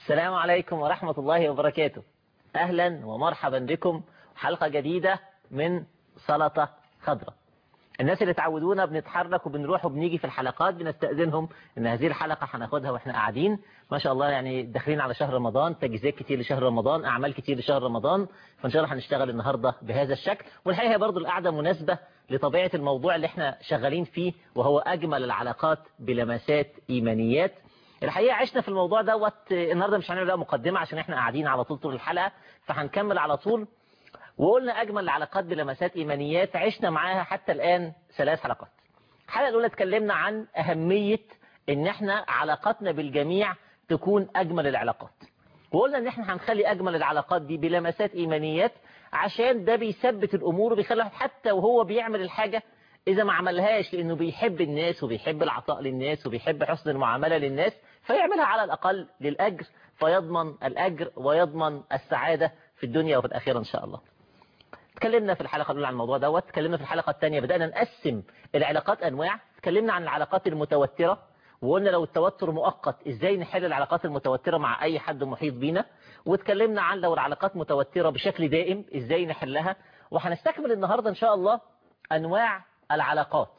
السلام عليكم ورحمة الله وبركاته أهلا ومرحبا بكم حلقة جديدة من سلطة خضراء الناس اللي تعودونا بنتحرك وبنروح وبنيجي في الحلقات بنستأذنهم ان هذه الحلقة هناخدها واحنا قاعدين ما شاء الله يعني داخلين على شهر رمضان تجهيزات كتير لشهر رمضان اعمال كتير لشهر رمضان فان شاء الله هنشتغل النهاردة بهذا الشكل والحقيقة برضو القعدة مناسبة لطبيعة الموضوع اللي احنا شغالين فيه وهو اجمل العلاقات بلمسات ايمانيات الحقيقة عشنا في الموضوع دوت النهاردة مش هنعمل بقى مقدمة عشان احنا قاعدين على طول طول الحلقة فهنكمل على طول وقلنا أجمل العلاقات بلمسات إيمانيات عشنا معاها حتى الآن ثلاث حلقات الحلقة الأولى اتكلمنا عن أهمية إن احنا علاقاتنا بالجميع تكون أجمل العلاقات وقلنا إن احنا هنخلي أجمل العلاقات دي بلمسات إيمانيات عشان ده بيثبت الأمور وبيخلي حتى وهو بيعمل الحاجة إذا ما عملهاش لأنه بيحب الناس وبيحب العطاء للناس وبيحب حسن المعاملة للناس فيعملها على الأقل للأجر فيضمن الأجر ويضمن السعادة في الدنيا وفي الآخرة إن شاء الله اتكلمنا في الحلقة الأولى عن الموضوع دوت اتكلمنا في الحلقة الثانية بدأنا نقسم العلاقات أنواع اتكلمنا عن العلاقات المتوترة وقلنا لو التوتر مؤقت ازاي نحل العلاقات المتوترة مع أي حد محيط بينا واتكلمنا عن لو العلاقات متوترة بشكل دائم ازاي نحلها وهنستكمل النهاردة إن شاء الله أنواع العلاقات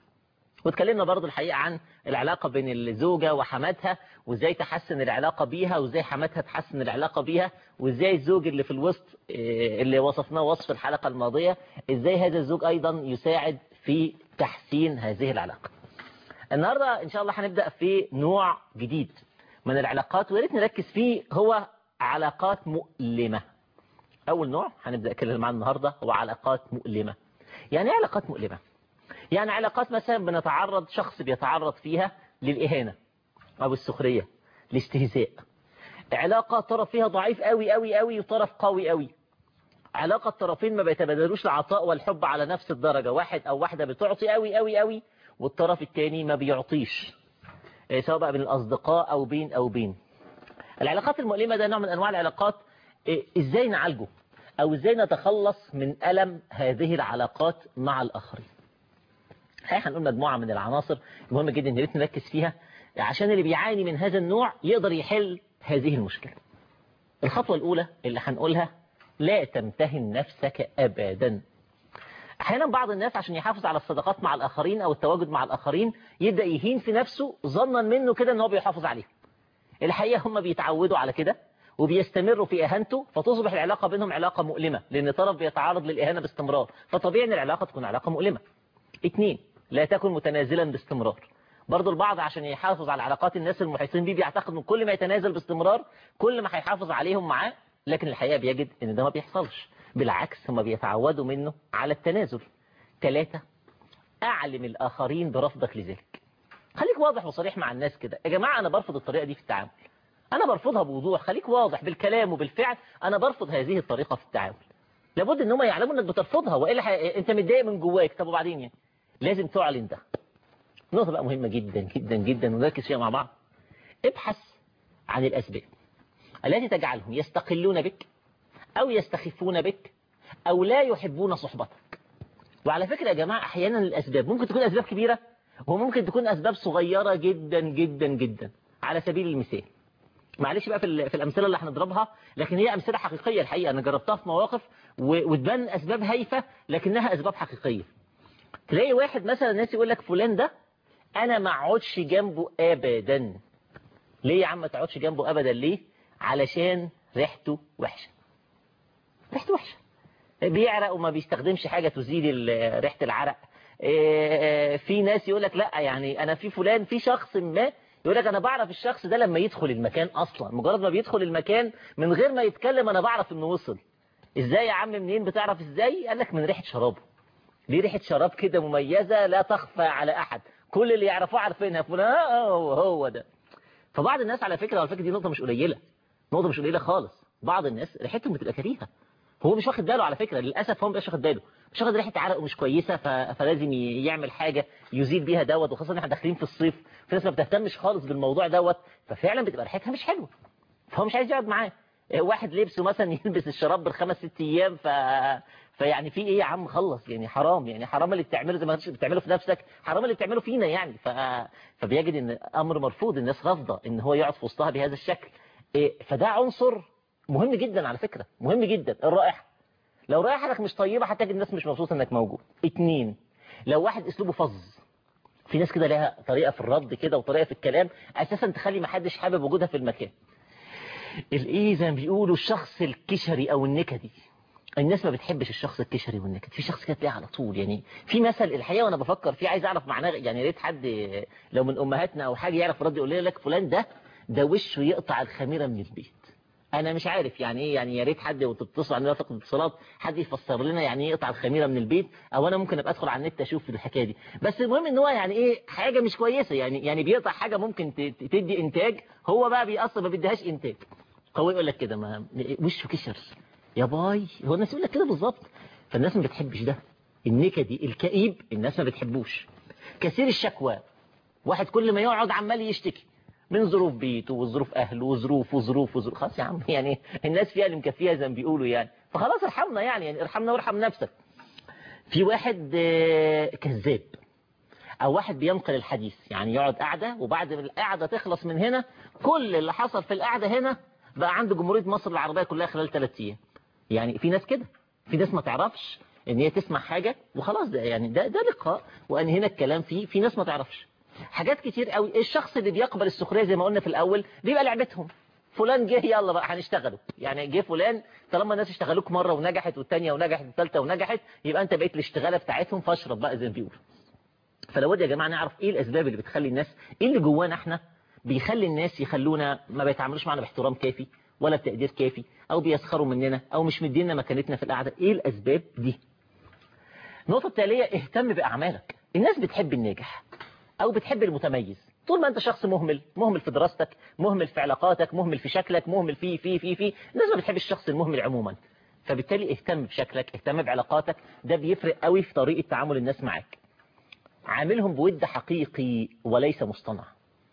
واتكلمنا برضو الحقيقة عن العلاقة بين الزوجة وحماتها وازاي تحسن العلاقة بيها وازاي حماتها تحسن العلاقة بيها وازاي الزوج اللي في الوسط اللي وصفناه وصف الحلقة الماضية ازاي هذا الزوج ايضا يساعد في تحسين هذه العلاقة النهاردة ان شاء الله هنبدأ في نوع جديد من العلاقات وياريت نركز فيه هو علاقات مؤلمة اول نوع هنبدأ نتكلم عنه النهاردة هو علاقات مؤلمة يعني ايه علاقات مؤلمة يعني علاقات مثلا بنتعرض شخص بيتعرض فيها للإهانة أو السخرية الاستهزاء علاقة طرف فيها ضعيف قوي قوي قوي وطرف قوي قوي علاقة الطرفين ما بيتبادلوش العطاء والحب على نفس الدرجة واحد أو واحدة بتعطي قوي قوي قوي والطرف التاني ما بيعطيش سواء بقى بين الأصدقاء أو بين أو بين العلاقات المؤلمة ده نوع من أنواع العلاقات إزاي نعالجه أو إزاي نتخلص من ألم هذه العلاقات مع الآخرين الحقيقة هنقول مجموعة من العناصر مهمة جدا يا ريت نركز فيها عشان اللي بيعاني من هذا النوع يقدر يحل هذه المشكلة الخطوة الأولى اللي هنقولها لا تمتهن نفسك أبدا أحيانا بعض الناس عشان يحافظ على الصداقات مع الآخرين أو التواجد مع الآخرين يبدأ يهين في نفسه ظنا منه كده ان هو بيحافظ عليه الحقيقة هم بيتعودوا على كده وبيستمروا في إهانته فتصبح العلاقة بينهم علاقة مؤلمة لأن طرف بيتعرض للإهانة باستمرار فطبيعي أن العلاقة تكون علاقة مؤلمة اتنين لا تكن متنازلا باستمرار برضو البعض عشان يحافظ على علاقات الناس المحيطين بيه بيعتقد ان كل ما يتنازل باستمرار كل ما هيحافظ عليهم معاه لكن الحقيقة بيجد ان ده ما بيحصلش بالعكس هم بيتعودوا منه على التنازل ثلاثة اعلم الاخرين برفضك لذلك خليك واضح وصريح مع الناس كده يا جماعة انا برفض الطريقة دي في التعامل انا برفضها بوضوح خليك واضح بالكلام وبالفعل انا برفض هذه الطريقة في التعامل لابد ان هم يعلموا انك بترفضها والا ح... انت متضايق من جواك طب وبعدين يعني لازم تعلن ده نقطة بقى مهمة جدا جدا جدا ونركز فيها مع بعض ابحث عن الأسباب التي تجعلهم يستقلون بك أو يستخفون بك أو لا يحبون صحبتك وعلى فكرة يا جماعة أحيانا الأسباب ممكن تكون أسباب كبيرة وممكن تكون أسباب صغيرة جدا جدا جدا على سبيل المثال معلش بقى في, في الأمثلة اللي هنضربها لكن هي أمثلة حقيقية الحقيقة أنا جربتها في مواقف وتبان أسباب هايفة لكنها أسباب حقيقية تلاقي واحد مثلا الناس يقول لك فلان ده انا ما اقعدش جنبه ابدا ليه يا عم ما تقعدش جنبه ابدا ليه علشان ريحته وحشه ريحته وحشه بيعرق وما بيستخدمش حاجه تزيل ريحه العرق في ناس يقول لك لا يعني انا في فلان في شخص ما يقول لك انا بعرف الشخص ده لما يدخل المكان اصلا مجرد ما بيدخل المكان من غير ما يتكلم انا بعرف انه وصل ازاي يا عم منين بتعرف ازاي قال لك من ريحه شرابه ليه ريحه شراب كده مميزه لا تخفى على احد كل اللي يعرفوه عارفينها فلان هو هو ده فبعض الناس على فكرة على فكرة دي نقطة مش قليلة نقطة مش قليلة خالص بعض الناس ريحتهم بتبقى كريهة هو مش واخد باله على فكرة للأسف هو مش واخد باله مش واخد ريحة عرقه مش كويسة ف... فلازم يعمل حاجة يزيل بيها دوت وخاصة ان احنا داخلين في الصيف في ناس ما بتهتمش خالص بالموضوع دوت ففعلا بتبقى ريحتها مش حلوة فهو مش عايز يقعد معاه واحد لبسه مثلا يلبس الشراب بالخمس ست ايام ف فيعني في ايه يا عم خلص يعني حرام يعني حرام اللي بتعمله زي ما انت بتعمله في نفسك حرام اللي بتعمله فينا يعني ف... فبيجد ان امر مرفوض الناس رافضه ان هو يقعد في وسطها بهذا الشكل إيه، فده عنصر مهم جدا على فكرة مهم جدا الرائحة لو رائحتك مش طيبة هتجد الناس مش مبسوطة انك موجود اتنين لو واحد اسلوبه فظ في ناس كده لها طريقة في الرد كده وطريقة في الكلام اساسا تخلي ما حدش حابب وجودها في المكان الايه زي ما بيقولوا الشخص الكشري او النكدي الناس ما بتحبش الشخص الكشري والنكد في شخص كده تلاقيه على طول يعني في مثل الحقيقه وانا بفكر فيه عايز اعرف معناه يعني يا ريت حد لو من امهاتنا او حاجه يعرف رد يقول لك فلان ده ده وشه يقطع الخميره من البيت انا مش عارف يعني ايه يعني يا ريت حد وتتصل عندنا فقط اتصالات حد يفسر لنا يعني ايه يقطع الخميره من البيت او انا ممكن ابقى ادخل على النت اشوف الحكايه دي بس المهم ان هو يعني ايه حاجه مش كويسه يعني يعني بيقطع حاجه ممكن ت- ت- تدي انتاج هو بقى بيأثر ما بيديهاش انتاج هو يقول لك كده ما وشه كشر يا باي هو الناس يقول لك كده بالظبط فالناس ما بتحبش ده النكدي الكئيب الناس ما بتحبوش كثير الشكوى واحد كل ما يقعد عمال يشتكي من ظروف بيته وظروف اهله وظروف وظروف وظروف خلاص يا عم يعني الناس فيها اللي مكفيها زي ما بيقولوا يعني فخلاص ارحمنا يعني يعني ارحمنا وارحم نفسك في واحد آه، كذاب او واحد بينقل الحديث يعني يقعد قاعده وبعد ما القعده تخلص من هنا كل اللي حصل في القعده هنا بقى عند جمهوريه مصر العربيه كلها خلال ثلاث ايام يعني في ناس كده في ناس ما تعرفش ان هي تسمع حاجه وخلاص ده يعني ده ده لقاء وان هنا الكلام فيه في ناس ما تعرفش حاجات كتير قوي الشخص اللي بيقبل السخريه زي ما قلنا في الاول بيبقى لعبتهم فلان جه يلا بقى هنشتغلوا يعني جه فلان طالما الناس اشتغلوك مره ونجحت والثانيه ونجحت والثالثه ونجحت يبقى انت بقيت الاشتغاله بتاعتهم فاشرب بقى زي ما بيقولوا فلابد يا جماعه نعرف ايه الاسباب اللي بتخلي الناس ايه اللي جوانا احنا بيخلي الناس يخلونا ما بيتعاملوش معنا باحترام كافي ولا بتقدير كافي او بيسخروا مننا او مش مدينا مكانتنا في القعده ايه الاسباب دي النقطه التاليه اهتم باعمالك الناس بتحب الناجح او بتحب المتميز طول ما انت شخص مهمل مهمل في دراستك مهمل في علاقاتك مهمل في شكلك مهمل في في في في الناس ما بتحب الشخص المهمل عموما فبالتالي اهتم بشكلك اهتم بعلاقاتك ده بيفرق قوي في طريقه تعامل الناس معاك عاملهم بود حقيقي وليس مصطنع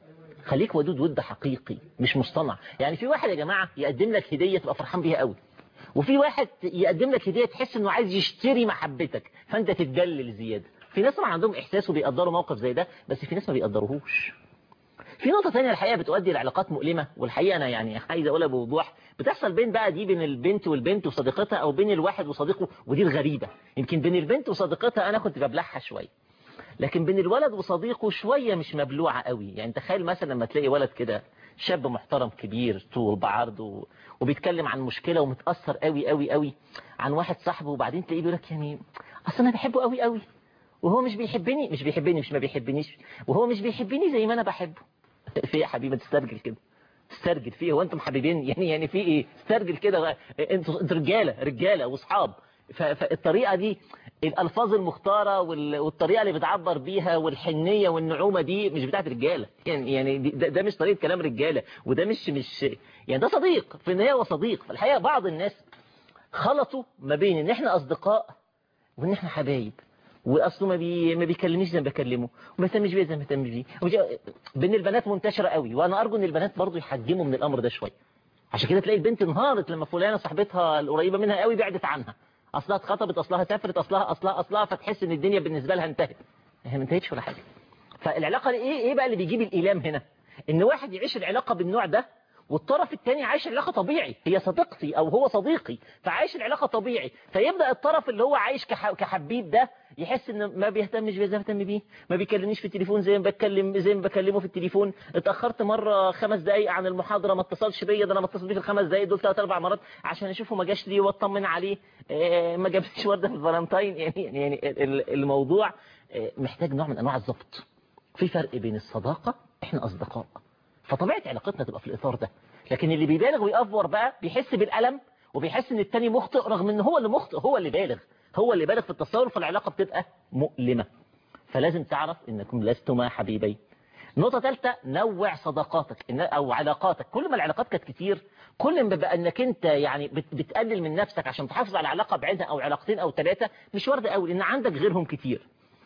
خليك ودود ود حقيقي مش مصطنع يعني في واحد يا جماعة يقدم لك هدية تبقى فرحان بيها قوي وفي واحد يقدم لك هدية تحس انه عايز يشتري محبتك فانت تتدلل زيادة في ناس طبعا عندهم احساس وبيقدروا موقف زي ده بس في ناس ما بيقدروهوش في نقطة تانية الحقيقة بتؤدي لعلاقات مؤلمة والحقيقة أنا يعني عايز أقولها بوضوح بتحصل بين بقى دي بين البنت والبنت وصديقتها أو بين الواحد وصديقه ودي الغريبة يمكن بين البنت وصديقتها أنا كنت ببلعها شوية لكن بين الولد وصديقه شوية مش مبلوعة قوي يعني تخيل مثلا لما تلاقي ولد كده شاب محترم كبير طول بعرض و... وبيتكلم عن مشكلة ومتأثر قوي قوي قوي عن واحد صاحبه وبعدين تلاقيه بيقول لك يعني أصل أنا بحبه قوي قوي وهو مش بيحبني مش بيحبني مش ما بيحبنيش وهو مش بيحبني زي ما أنا بحبه في إيه يا حبيبي تسترجل كده تسترجل في ايه هو انتم حبيبين يعني يعني في ايه استرجل كده انتوا انتوا رجاله رجاله واصحاب فالطريقه دي الالفاظ المختاره والطريقه اللي بتعبر بيها والحنيه والنعومه دي مش بتاعت رجاله يعني يعني ده, ده مش طريقه كلام رجاله وده مش مش يعني ده صديق في النهايه هو صديق في الحقيقه بعض الناس خلطوا ما بين ان احنا اصدقاء وان احنا حبايب واصله ما بي ما بيكلمنيش زي ما بكلمه وما يهتمش بيا زي ما بيهتمش بيه بين البنات منتشره قوي وانا ارجو ان البنات برضو يحجموا من الامر ده شويه عشان كده تلاقي البنت انهارت لما فلانه صاحبتها القريبه منها قوي بعدت عنها اصلها اتخطبت اصلها سافرت اصلها اصلها اصلها فتحس ان الدنيا بالنسبه لها انتهت هي ما انتهتش ولا حاجه فالعلاقه ايه ايه بقى اللي بيجيب الايلام هنا ان واحد يعيش العلاقه بالنوع ده والطرف الثاني عايش العلاقه طبيعي هي صديقتي او هو صديقي فعايش العلاقه طبيعي فيبدا الطرف اللي هو عايش كح... كحبيب ده يحس ان ما بيهتمش بيه زي ما بهتم بيه ما بيكلمنيش في التليفون زي ما بتكلم زي ما بكلمه في التليفون اتاخرت مره خمس دقائق عن المحاضره ما اتصلش بيا ده انا ما اتصل بيه في الخمس دقائق دول ثلاث اربع مرات عشان اشوفه ما جاش ليه واطمن عليه اه ما جابش ورده في الفالنتاين يعني يعني الموضوع اه محتاج نوع من انواع الضبط في فرق بين الصداقه احنا اصدقاء فطبيعه علاقتنا تبقى في الاطار ده لكن اللي بيبالغ ويأفور بقى بيحس بالألم وبيحس ان التاني مخطئ رغم ان هو اللي مخطئ هو اللي بالغ هو اللي بالغ في التصور فالعلاقة بتبقى مؤلمة فلازم تعرف انكم لستما حبيبين نقطة ثالثة نوع صداقاتك او علاقاتك كل ما العلاقات كانت كتير كل ما بقى انك انت يعني بتقلل من نفسك عشان تحافظ على علاقة بعيدة او علاقتين او ثلاثة مش وارد قوي لان عندك غيرهم كتير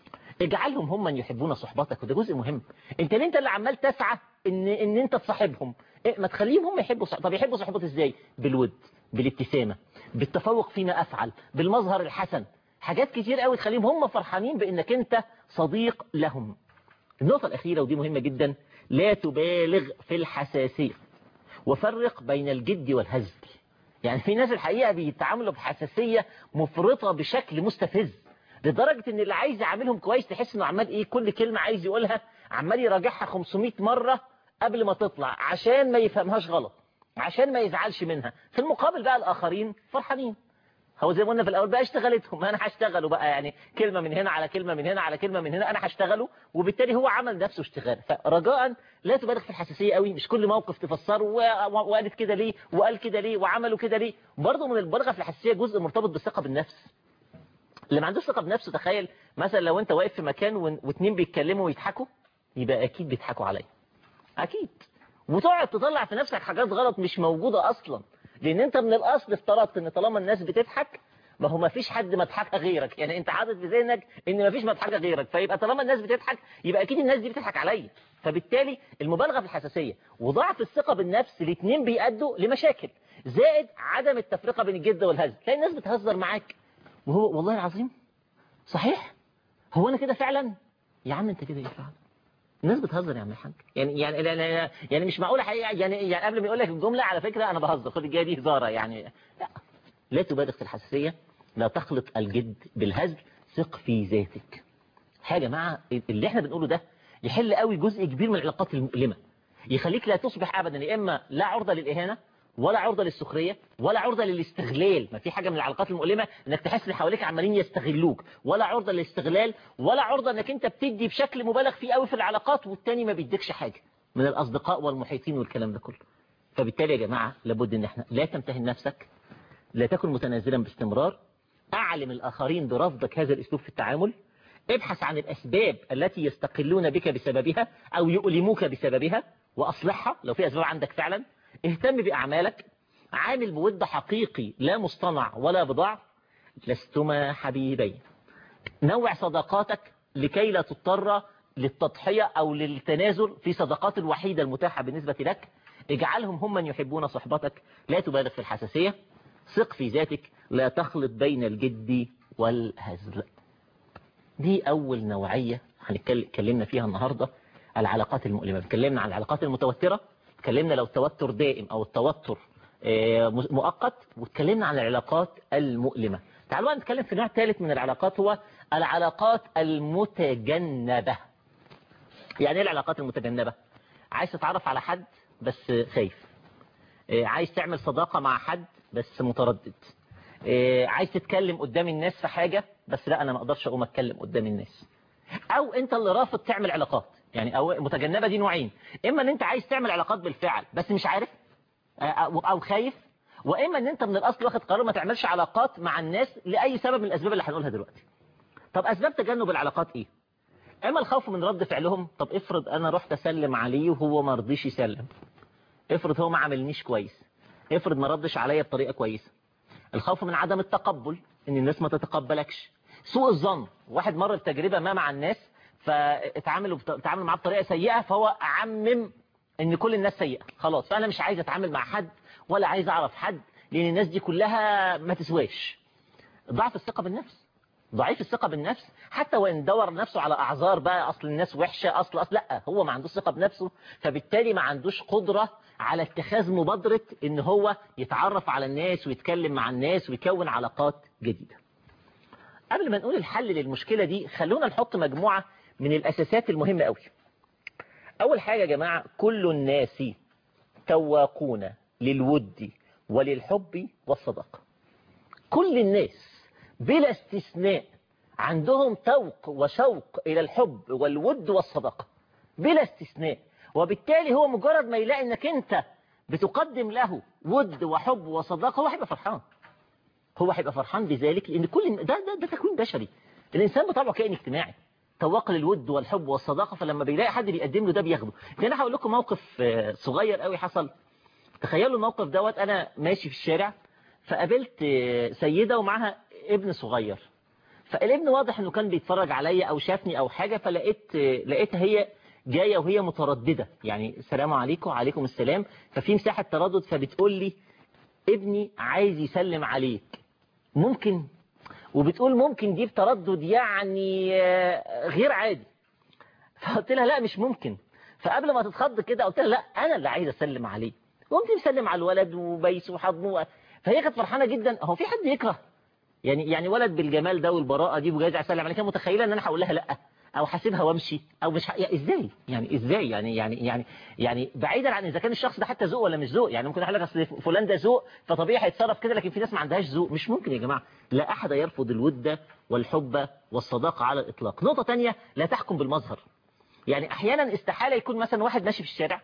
اجعلهم هم من يحبون صحبتك وده جزء مهم انت ليه انت اللي عمال تسعى ان ان انت تصاحبهم إيه ما تخليهم هم يحبوا صح... طب يحبوا صحبتي ازاي بالود بالابتسامة بالتفوق فيما افعل بالمظهر الحسن حاجات كتير قوي تخليهم هم فرحانين بانك انت صديق لهم النقطة الأخيرة ودي مهمة جدا لا تبالغ في الحساسية وفرق بين الجد والهزل يعني في ناس الحقيقة بيتعاملوا بحساسية مفرطة بشكل مستفز لدرجة ان اللي عايز يعاملهم كويس تحس انه عمال ايه كل كلمة عايز يقولها عمال يراجعها 500 مرة قبل ما تطلع عشان ما يفهمهاش غلط عشان ما يزعلش منها في المقابل بقى الاخرين فرحانين هو زي ما قلنا في الاول بقى اشتغلتهم انا هشتغله بقى يعني كلمة من هنا على كلمة من هنا على كلمة من هنا انا هشتغله وبالتالي هو عمل نفسه اشتغال فرجاء لا تبالغ في الحساسية قوي مش كل موقف تفسره وقالت كده ليه وقال كده ليه وعملوا كده ليه برضه من البلغة في الحساسية جزء مرتبط بالثقة بالنفس اللي ما عندوش ثقة بنفسه تخيل مثلا لو انت واقف في مكان واثنين بيتكلموا ويضحكوا يبقى اكيد بيضحكوا عليا اكيد وتقعد تطلع في نفسك حاجات غلط مش موجودة اصلا لان انت من الاصل افترضت ان طالما الناس بتضحك ما هو ما فيش حد مضحكه غيرك يعني انت حاطط في ذهنك ان ما فيش مضحكه غيرك فيبقى طالما الناس بتضحك يبقى اكيد الناس دي بتضحك عليا فبالتالي المبالغه في الحساسيه وضعف الثقه بالنفس الاثنين بيأدوا لمشاكل زائد عدم التفرقه بين الجد والهزل تلاقي الناس بتهزر معاك وهو والله العظيم صحيح هو انا كده فعلا يا عم انت كده ايه فعلا الناس بتهزر يا عم الحاج يعني يعني يعني, يعني مش معقوله حقيقه يعني يعني قبل ما يقول لك الجمله على فكره انا بهزر خد الجايه دي هزاره يعني لا لا تبالغ في الحساسيه لا تخلط الجد بالهزل ثق في ذاتك حاجه يا جماعه اللي احنا بنقوله ده يحل قوي جزء كبير من العلاقات المؤلمه يخليك لا تصبح ابدا يا اما لا عرضه للاهانه ولا عرضة للسخرية ولا عرضة للاستغلال ما في حاجة من العلاقات المؤلمة انك تحس اللي حواليك عمالين يستغلوك ولا عرضة للاستغلال ولا عرضة انك انت بتدي بشكل مبالغ فيه قوي في العلاقات والتاني ما بيديكش حاجة من الاصدقاء والمحيطين والكلام ده كله فبالتالي يا جماعة لابد ان احنا لا تمتهن نفسك لا تكن متنازلا باستمرار اعلم الاخرين برفضك هذا الاسلوب في التعامل ابحث عن الاسباب التي يستقلون بك بسببها او يؤلموك بسببها واصلحها لو في اسباب عندك فعلا اهتم بأعمالك عامل بود حقيقي لا مصطنع ولا بضاع لستما حبيبين نوع صداقاتك لكي لا تضطر للتضحية أو للتنازل في صداقات الوحيدة المتاحة بالنسبة لك اجعلهم هم من يحبون صحبتك لا تبالغ في الحساسية ثق في ذاتك لا تخلط بين الجد والهزل دي أول نوعية هنتكلمنا فيها النهاردة العلاقات المؤلمة اتكلمنا عن العلاقات المتوترة اتكلمنا لو التوتر دائم او التوتر مؤقت واتكلمنا عن العلاقات المؤلمة تعالوا بقى نتكلم في نوع ثالث من العلاقات هو العلاقات المتجنبة يعني ايه العلاقات المتجنبة عايز تتعرف على حد بس خايف عايز تعمل صداقة مع حد بس متردد عايز تتكلم قدام الناس في حاجة بس لا انا ما اقدرش اقوم اتكلم قدام الناس او انت اللي رافض تعمل علاقات يعني أو متجنبة دي نوعين إما أن أنت عايز تعمل علاقات بالفعل بس مش عارف أو خايف وإما أن أنت من الأصل واخد قرار ما تعملش علاقات مع الناس لأي سبب من الأسباب اللي هنقولها دلوقتي طب أسباب تجنب العلاقات إيه إما الخوف من رد فعلهم طب افرض أنا رحت أسلم عليه وهو ما رضيش يسلم افرض هو ما عملنيش كويس افرض ما ردش عليا بطريقة كويسة الخوف من عدم التقبل ان الناس ما تتقبلكش سوء الظن واحد مر بتجربة ما مع الناس فاتعاملوا اتعاملوا معاه بطريقه سيئه فهو عمم ان كل الناس سيئه خلاص فانا مش عايز اتعامل مع حد ولا عايز اعرف حد لان الناس دي كلها ما تسواش ضعف الثقه بالنفس ضعيف الثقه بالنفس حتى وان دور نفسه على اعذار بقى اصل الناس وحشه اصل اصل لا هو ما عندوش ثقه بنفسه فبالتالي ما عندوش قدره على اتخاذ مبادره ان هو يتعرف على الناس ويتكلم مع الناس ويكون علاقات جديده قبل ما نقول الحل للمشكله دي خلونا نحط مجموعه من الأساسات المهمة قوي أول حاجة يا جماعة كل الناس تواقون للود وللحب والصداقة كل الناس بلا استثناء عندهم توق وشوق إلى الحب والود والصداقة بلا استثناء وبالتالي هو مجرد ما يلاقي انك انت بتقدم له ود وحب وصداقة هو هيبقى فرحان هو هيبقى فرحان بذلك لان كل ده ده, ده تكوين بشري الانسان بطبعه كائن اجتماعي تواق للود والحب والصداقة فلما بيلاقي حد بيقدم له ده بياخده انا هقول لكم موقف صغير قوي حصل تخيلوا الموقف دوت انا ماشي في الشارع فقابلت سيدة ومعها ابن صغير فالابن واضح انه كان بيتفرج عليا او شافني او حاجة فلقيت لقيتها هي جاية وهي مترددة يعني السلام عليكم وعليكم السلام ففي مساحة تردد فبتقول لي ابني عايز يسلم عليك ممكن وبتقول ممكن دي بتردد يعني غير عادي فقلت لها لا مش ممكن فقبل ما تتخض كده قلت لها لا انا اللي عايز اسلم عليه قمت مسلم على الولد وبيس وحضنه فهي كانت فرحانه جدا هو في حد يكره يعني يعني ولد بالجمال ده والبراءه دي وجاي اسلم عليها كان متخيله ان انا هقول لها لا او حاسبها وامشي او مش ح... يعني ازاي يعني ازاي يعني يعني يعني يعني بعيدا عن اذا كان الشخص ده حتى ذوق ولا مش ذوق يعني ممكن اقول لك اصل فلان ده ذوق فطبيعي هيتصرف كده لكن في ناس ما عندهاش ذوق مش ممكن يا جماعه لا احد يرفض الود والحب والصداقه على الاطلاق نقطه ثانيه لا تحكم بالمظهر يعني احيانا استحاله يكون مثلا واحد ماشي في الشارع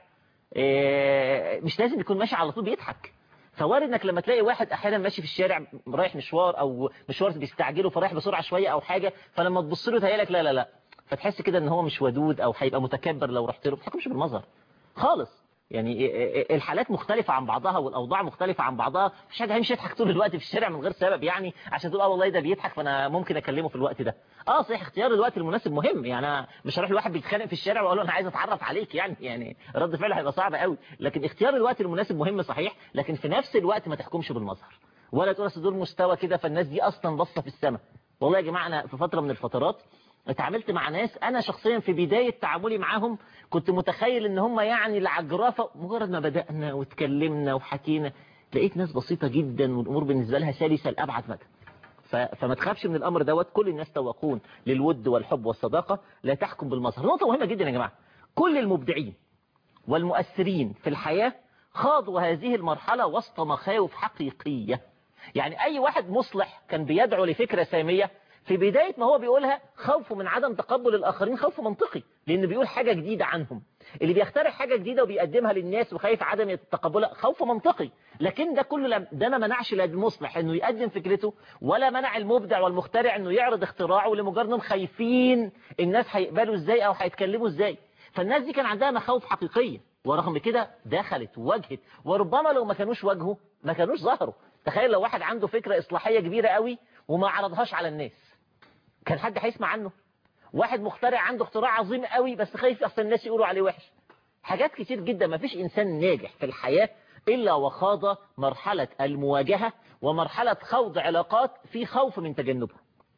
مش لازم يكون ماشي على طول بيضحك فوارد انك لما تلاقي واحد احيانا ماشي في الشارع رايح مشوار او مشوار بيستعجله فرايح بسرعه شويه او حاجه فلما تبص له تهيالك لا لا لا فتحس كده ان هو مش ودود او هيبقى متكبر لو رحت له ما تحكمش بالمظهر خالص يعني الحالات مختلفة عن بعضها والأوضاع مختلفة عن بعضها مش حد هيمشي يضحك طول الوقت في الشارع من غير سبب يعني عشان تقول اه والله ده بيضحك فأنا ممكن أكلمه في الوقت ده اه صحيح اختيار الوقت المناسب مهم يعني أنا مش هروح لواحد بيتخانق في الشارع وأقول له أنا عايز أتعرف عليك يعني يعني رد فعله هيبقى صعب قوي لكن اختيار الوقت المناسب مهم صحيح لكن في نفس الوقت ما تحكمش بالمظهر ولا تقول اصل دول مستوى كده فالناس دي أصلا باصه في السماء والله يا جماعة أنا في فترة من الفترات اتعاملت مع ناس انا شخصيا في بداية تعاملي معاهم كنت متخيل ان هم يعني العجرافة مجرد ما بدأنا واتكلمنا وحكينا لقيت ناس بسيطة جدا والامور بالنسبة لها سلسة لأبعد مدى فما تخافش من الامر دوت كل الناس توقون للود والحب والصداقة لا تحكم بالمظهر نقطة مهمة جدا يا جماعة كل المبدعين والمؤثرين في الحياة خاضوا هذه المرحلة وسط مخاوف حقيقية يعني اي واحد مصلح كان بيدعو لفكرة سامية في بداية ما هو بيقولها خوفه من عدم تقبل الآخرين خوف منطقي لأنه بيقول حاجة جديدة عنهم اللي بيخترع حاجة جديدة وبيقدمها للناس وخايف عدم تقبلها خوف منطقي لكن ده كله ده ما منعش المصلح انه يقدم فكرته ولا منع المبدع والمخترع انه يعرض اختراعه لمجرد انهم خايفين الناس هيقبلوا ازاي او هيتكلموا ازاي فالناس دي كان عندها مخاوف حقيقية ورغم كده دخلت وواجهت وربما لو ما كانوش واجهوا ما كانوش ظهروا تخيل لو واحد عنده فكرة إصلاحية كبيرة قوي وما عرضهاش على الناس كان حد هيسمع عنه واحد مخترع عنده اختراع عظيم قوي بس خايف اصل الناس يقولوا عليه وحش حاجات كتير جدا ما فيش انسان ناجح في الحياة الا وخاض مرحلة المواجهة ومرحلة خوض علاقات في خوف من تجنبها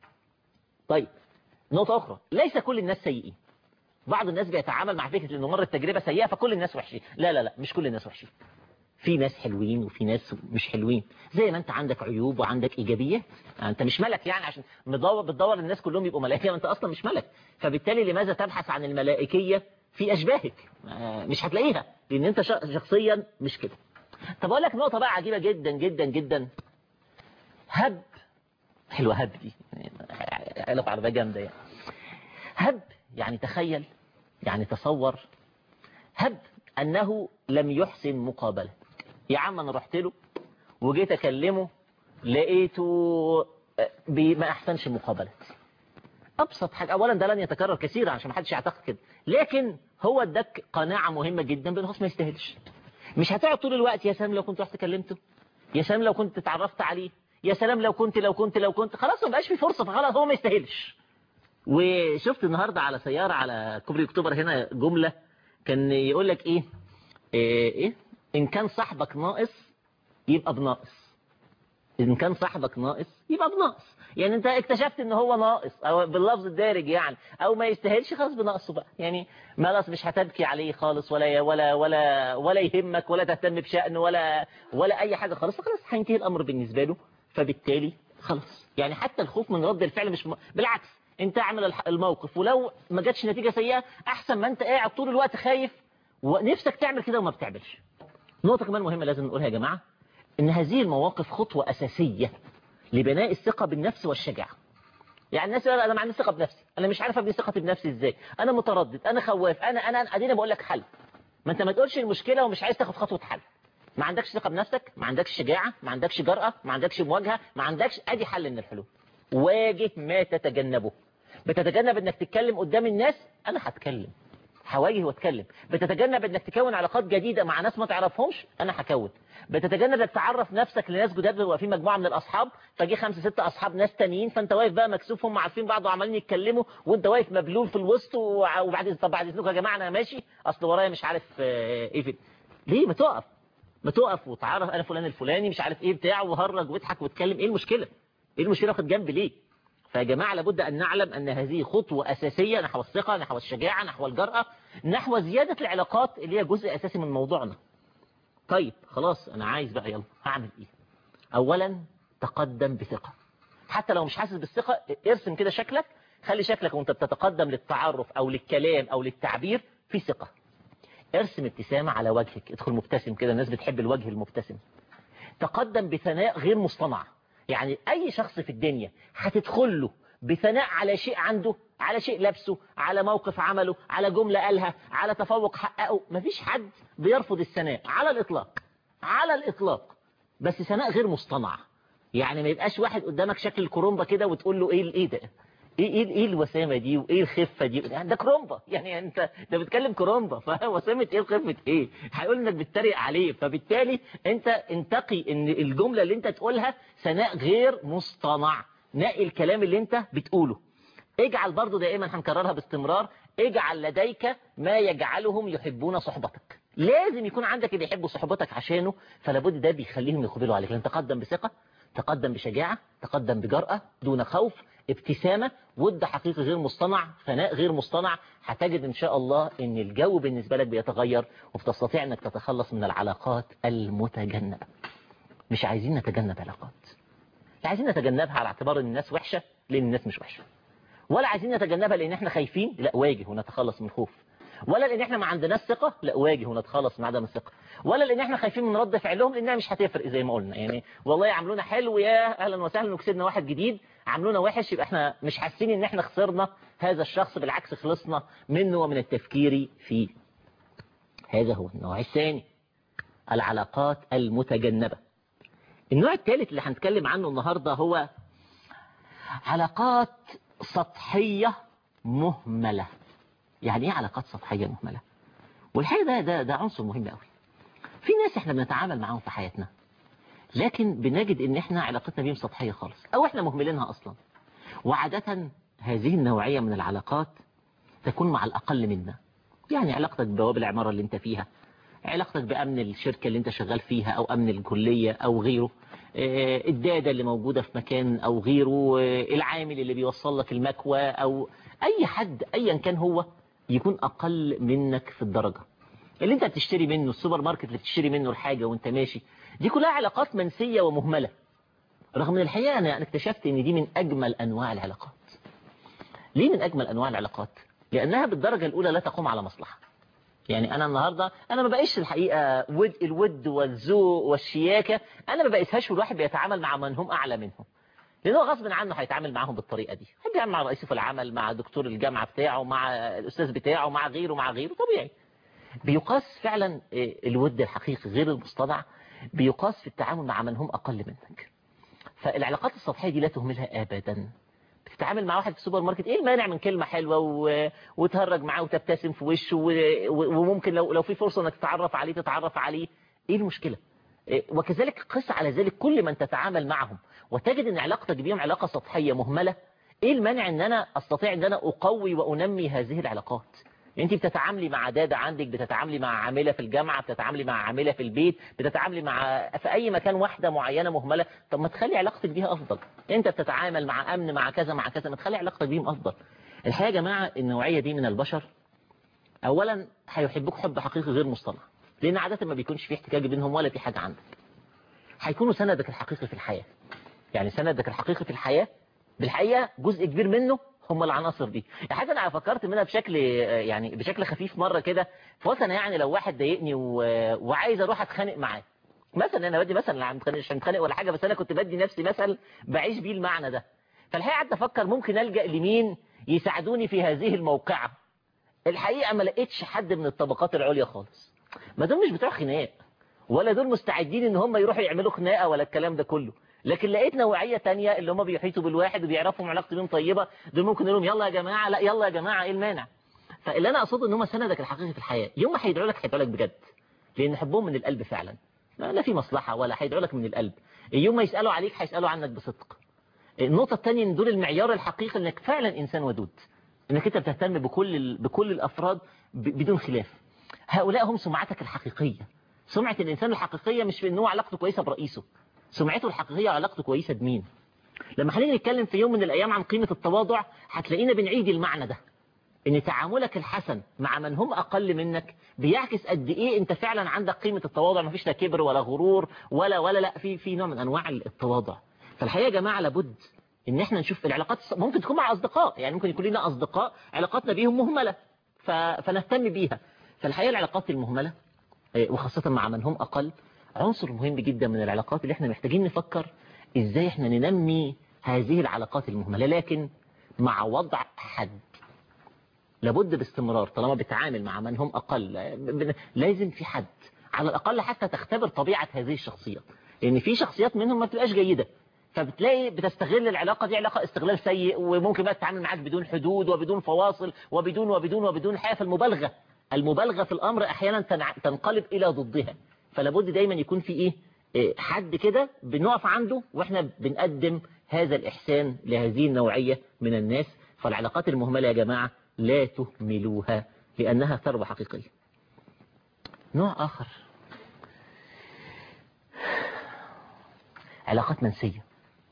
طيب نقطة اخرى ليس كل الناس سيئين بعض الناس بيتعامل مع فكرة انه مرت تجربة سيئة فكل الناس وحشين لا لا لا مش كل الناس وحشين في ناس حلوين وفي ناس مش حلوين زي ما انت عندك عيوب وعندك ايجابيات انت مش ملك يعني عشان مدور بتدور الناس كلهم يبقوا ملائكه ما انت اصلا مش ملك فبالتالي لماذا تبحث عن الملائكيه في اشباهك مش هتلاقيها لان انت شخصيا مش كده طب اقول لك نقطه بقى عجيبه جدا جدا جدا هب حلوه هب دي علاقه عربيه جامده يعني هب يعني تخيل يعني تصور هب انه لم يحسن مقابله يا عم انا رحت له وجيت اكلمه لقيته ما احسنش المقابلة ابسط حاجة اولا ده لن يتكرر كثيرا عشان ما حدش يعتقد كده لكن هو اداك قناعة مهمة جدا بان ما يستاهلش مش هتقعد طول الوقت يا سلام لو كنت رحت كلمته يا سلام لو كنت اتعرفت عليه يا سلام لو كنت لو كنت لو كنت خلاص ما بقاش في فرصة فخلاص هو ما يستاهلش وشفت النهاردة على سيارة على كوبري اكتوبر هنا جملة كان يقول لك ايه ايه, إيه؟ ان كان صاحبك ناقص يبقى بناقص ان كان صاحبك ناقص يبقى بناقص يعني انت اكتشفت ان هو ناقص او باللفظ الدارج يعني او ما يستاهلش خلاص بناقصه بقى يعني خلاص مش هتبكي عليه خالص ولا ولا ولا ولا يهمك ولا تهتم بشأنه ولا ولا اي حاجه خالص خلاص هينتهي الامر بالنسبه له فبالتالي خلاص يعني حتى الخوف من رد الفعل مش م... بالعكس انت اعمل الموقف ولو ما جاتش نتيجه سيئه احسن ما انت قاعد طول الوقت خايف ونفسك تعمل كده وما بتعملش نقطة كمان مهمة لازم نقولها يا جماعة ان هذه المواقف خطوة أساسية لبناء الثقة بالنفس والشجاعة يعني الناس يقول انا ما عنديش ثقة بنفسي انا مش عارف ابني ثقتي بنفسي ازاي انا متردد انا خواف انا انا ادينا بقول لك حل ما انت ما تقولش المشكلة ومش عايز تاخد خطوة حل ما عندكش ثقة بنفسك ما عندكش شجاعة ما عندكش جرأة ما عندكش مواجهة ما عندكش ادي حل من الحلول واجه ما تتجنبه بتتجنب انك تتكلم قدام الناس انا هتكلم هواجه واتكلم بتتجنب انك تكون علاقات جديدة مع ناس ما تعرفهمش انا هكون بتتجنب انك تعرف نفسك لناس جداد بيبقى في مجموعة من الاصحاب فجي خمسة ستة اصحاب ناس تانيين فانت واقف بقى مكسوف هم عارفين بعض وعمالين يتكلموا وانت واقف مبلول في الوسط وبعد طب بعد اذنكم يا جماعه انا ماشي اصل ورايا مش عارف ايه في ليه ما تقف ما تقف وتعرف انا فلان الفلاني مش عارف ايه بتاع وهرج واضحك واتكلم ايه المشكلة ايه المشكلة واخد جنب ليه فيا جماعة لابد أن نعلم أن هذه خطوة أساسية نحو الثقة نحو الشجاعة نحو الجرأة نحو زيادة العلاقات اللي هي جزء أساسي من موضوعنا طيب خلاص انا عايز بقى يلا هعمل ايه اولا تقدم بثقة حتى لو مش حاسس بالثقة ارسم كده شكلك خلي شكلك وانت بتتقدم للتعرف او للكلام او للتعبير في ثقة ارسم ابتسامة على وجهك ادخل مبتسم كده الناس بتحب الوجه المبتسم تقدم بثناء غير مصطنع يعني اي شخص في الدنيا هتدخل له بثناء على شيء عنده على شيء لبسه على موقف عمله على جملة قالها على تفوق حققه مفيش حد بيرفض الثناء على الإطلاق على الإطلاق بس ثناء غير مصطنع يعني ما يبقاش واحد قدامك شكل الكرومبا كده وتقول له ايه ايه ده ايه ايه ايه الوسامه دي وايه الخفه دي يعني ده كرومبا يعني انت ده بتكلم كرومبا فوسامه ايه وخفه ايه هيقول انك بتتريق عليه فبالتالي انت انتقي ان الجمله اللي انت تقولها ثناء غير مصطنع نقي الكلام اللي انت بتقوله اجعل برضو دائما هنكررها باستمرار اجعل لديك ما يجعلهم يحبون صحبتك لازم يكون عندك اللي يحبوا صحبتك عشانه فلابد ده بيخليهم يقبلوا عليك لان تقدم بثقة تقدم بشجاعة تقدم بجرأة دون خوف ابتسامة ود حقيقي غير مصطنع ثناء غير مصطنع هتجد ان شاء الله ان الجو بالنسبة لك بيتغير وبتستطيع انك تتخلص من العلاقات المتجنبة مش عايزين نتجنب علاقات لا عايزين نتجنبها على اعتبار ان الناس وحشة لان الناس مش وحشة ولا عايزين نتجنبها لان احنا خايفين لا واجه ونتخلص من الخوف ولا لان احنا ما عندناش ثقه لا واجه ونتخلص من عدم الثقه ولا لان احنا خايفين من رد فعلهم لانها مش هتفرق زي ما قلنا يعني والله يعملونا حلو يا اهلا وسهلا وكسبنا واحد جديد عملونا وحش يبقى احنا مش حاسين ان احنا خسرنا هذا الشخص بالعكس خلصنا منه ومن التفكير فيه هذا هو النوع الثاني العلاقات المتجنبه النوع الثالث اللي هنتكلم عنه النهارده هو علاقات سطحية مهملة يعني ايه علاقات سطحية مهملة والحقيقة ده, ده, ده عنصر مهم قوي في ناس احنا بنتعامل معاهم في حياتنا لكن بنجد ان احنا علاقتنا بيهم سطحية خالص او احنا مهملينها اصلا وعادة هذه النوعية من العلاقات تكون مع الاقل منا يعني علاقتك ببواب العمارة اللي انت فيها علاقتك بأمن الشركة اللي انت شغال فيها او أمن الكلية او غيره الدادة اللي موجودة في مكان او غيره العامل اللي بيوصل لك المكوى او اي حد ايا كان هو يكون اقل منك في الدرجة اللي انت بتشتري منه السوبر ماركت اللي بتشتري منه الحاجة وانت ماشي دي كلها علاقات منسية ومهملة رغم من الحقيقة انا اكتشفت ان دي من اجمل انواع العلاقات ليه من اجمل انواع العلاقات لانها بالدرجة الاولى لا تقوم على مصلحة يعني انا النهاردة انا ما بقيش الحقيقة ود الود والذوق والشياكة انا ما بقيسهاش والواحد بيتعامل مع من هم اعلى منهم لانه غصب عنه هيتعامل معاهم بالطريقة دي هيتعامل مع رئيسه في العمل مع دكتور الجامعة بتاعه مع الاستاذ بتاعه مع غيره مع غيره طبيعي بيقاس فعلا الود الحقيقي غير المصطنع بيقاس في التعامل مع من هم اقل منك فالعلاقات السطحية دي لا تهملها ابدا بتتعامل مع واحد في السوبر ماركت ايه المانع من كلمة حلوة و... وتهرج معاه وتبتسم في وشه و... وممكن لو لو في فرصة انك تتعرف عليه تتعرف عليه ايه المشكلة وكذلك قس على ذلك كل من تتعامل معهم وتجد ان علاقتك بيهم علاقة سطحية مهملة ايه المانع ان انا استطيع ان انا اقوي وانمي هذه العلاقات انت بتتعاملي مع دادة عندك بتتعاملي مع عاملة في الجامعة بتتعاملي مع عاملة في البيت بتتعاملي مع في اي مكان واحدة معينة مهملة طب ما تخلي علاقتك بيها افضل انت بتتعامل مع امن مع كذا مع كذا ما تخلي علاقتك بيهم افضل الحقيقة يا جماعة النوعية دي من البشر اولا هيحبوك حب حقيقي غير مصطنع لان عادة ما بيكونش في احتكاك بينهم ولا في حاجة عندك هيكونوا سندك الحقيقي في الحياة يعني سندك الحقيقي في الحياة بالحقيقة جزء كبير منه هم العناصر دي حاجة انا فكرت منها بشكل يعني بشكل خفيف مرة كده فقلت انا يعني لو واحد ضايقني و... وعايز اروح اتخانق معاه مثلا انا بدي مثلا مش هنتخانق ولا حاجة بس انا كنت بدي نفسي مثل بعيش بيه المعنى ده فالحقيقة قعدت افكر ممكن الجا لمين يساعدوني في هذه الموقعة الحقيقة ما لقيتش حد من الطبقات العليا خالص ما دول مش بتوع خناق ولا دول مستعدين ان هم يروحوا يعملوا خناقه ولا الكلام ده كله لكن لقيت نوعية تانية اللي هم بيحيطوا بالواحد وبيعرفوا علاقته بيهم طيبة دول ممكن يقولوا يلا يا جماعة لا يلا يا جماعة ايه المانع فاللي انا اقصده ان هم سندك الحقيقي في الحياة يوم ما هيدعوا لك هيدعوا لك بجد لان حبهم من القلب فعلا لا في مصلحة ولا هيدعوا لك من القلب يوم ما يسألوا عليك هيسألوا عنك بصدق النقطة الثانية ان دول المعيار الحقيقي انك فعلا انسان ودود انك انت بتهتم بكل ال... بكل الافراد ب... بدون خلاف هؤلاء هم سمعتك الحقيقية سمعة الانسان الحقيقية مش في ان هو علاقته كويسة برئيسه سمعته الحقيقية علاقته كويسة بمين لما هنيجي نتكلم في يوم من الأيام عن قيمة التواضع هتلاقينا بنعيد المعنى ده ان تعاملك الحسن مع من هم اقل منك بيعكس قد ايه انت فعلا عندك قيمة التواضع مفيش لا كبر ولا غرور ولا ولا لا في في نوع من انواع التواضع فالحقيقة يا جماعة لابد ان احنا نشوف العلاقات ممكن تكون مع اصدقاء يعني ممكن يكون لنا اصدقاء علاقاتنا بيهم مهملة ف... فنهتم بيها فالحقيقة العلاقات المهملة وخاصة مع من هم اقل عنصر مهم جدا من العلاقات اللي احنا محتاجين نفكر ازاي احنا ننمي هذه العلاقات المهملة لكن مع وضع حد لابد باستمرار طالما بتعامل مع من هم أقل لازم في حد على الأقل حتى تختبر طبيعة هذه الشخصيات لأن في شخصيات منهم ما بتبقاش جيدة فبتلاقي بتستغل العلاقة دي علاقة استغلال سيء وممكن بقى تتعامل معاك بدون حدود وبدون فواصل وبدون وبدون وبدون حياة فالمبالغة المبالغة في الأمر أحيانا تنقلب إلى ضدها فلابد دايما يكون في إيه حد كده بنقف عنده واحنا بنقدم هذا الإحسان لهذه النوعية من الناس فالعلاقات المهملة يا جماعة لا تهملوها لأنها ثروة حقيقية نوع آخر علاقات منسية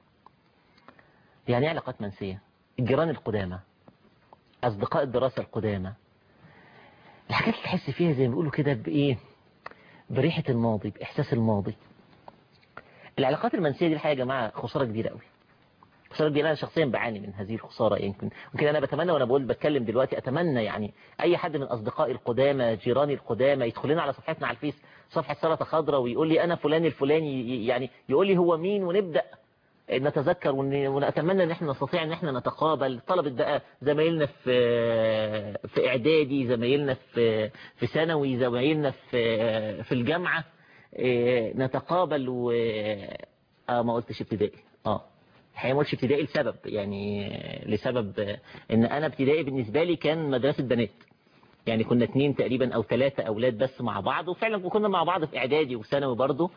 يعني ايه علاقات منسية الجيران القدامى أصدقاء الدراسة القدامى الحاجات اللي تحس فيها زي ما بيقولوا كده بإيه بريحة الماضي بإحساس الماضي العلاقات المنسية دي الحقيقة يا جماعة خسارة كبيرة قوي خسارة كبيرة أنا شخصيا بعاني من هذه الخسارة يمكن يمكن أنا بتمنى وأنا بقول بتكلم دلوقتي أتمنى يعني أي حد من أصدقائي القدامى جيراني القدامى يدخل لنا على صفحتنا على الفيس صفحة سلطة خضراء ويقول لي أنا فلان الفلاني يعني يقول لي هو مين ونبدأ نتذكر ونتمنى ان احنا نستطيع ان احنا نتقابل طلبة بقى زمايلنا في في اعدادي زمايلنا في في ثانوي زمايلنا في في الجامعة نتقابل و اه ما قلتش ابتدائي اه الحقيقه ما قلتش ابتدائي لسبب يعني لسبب ان انا ابتدائي بالنسبة لي كان مدرسة بنات يعني كنا اتنين تقريبا او ثلاثة اولاد بس مع بعض وفعلا كنا مع بعض في اعدادي وثانوي برضه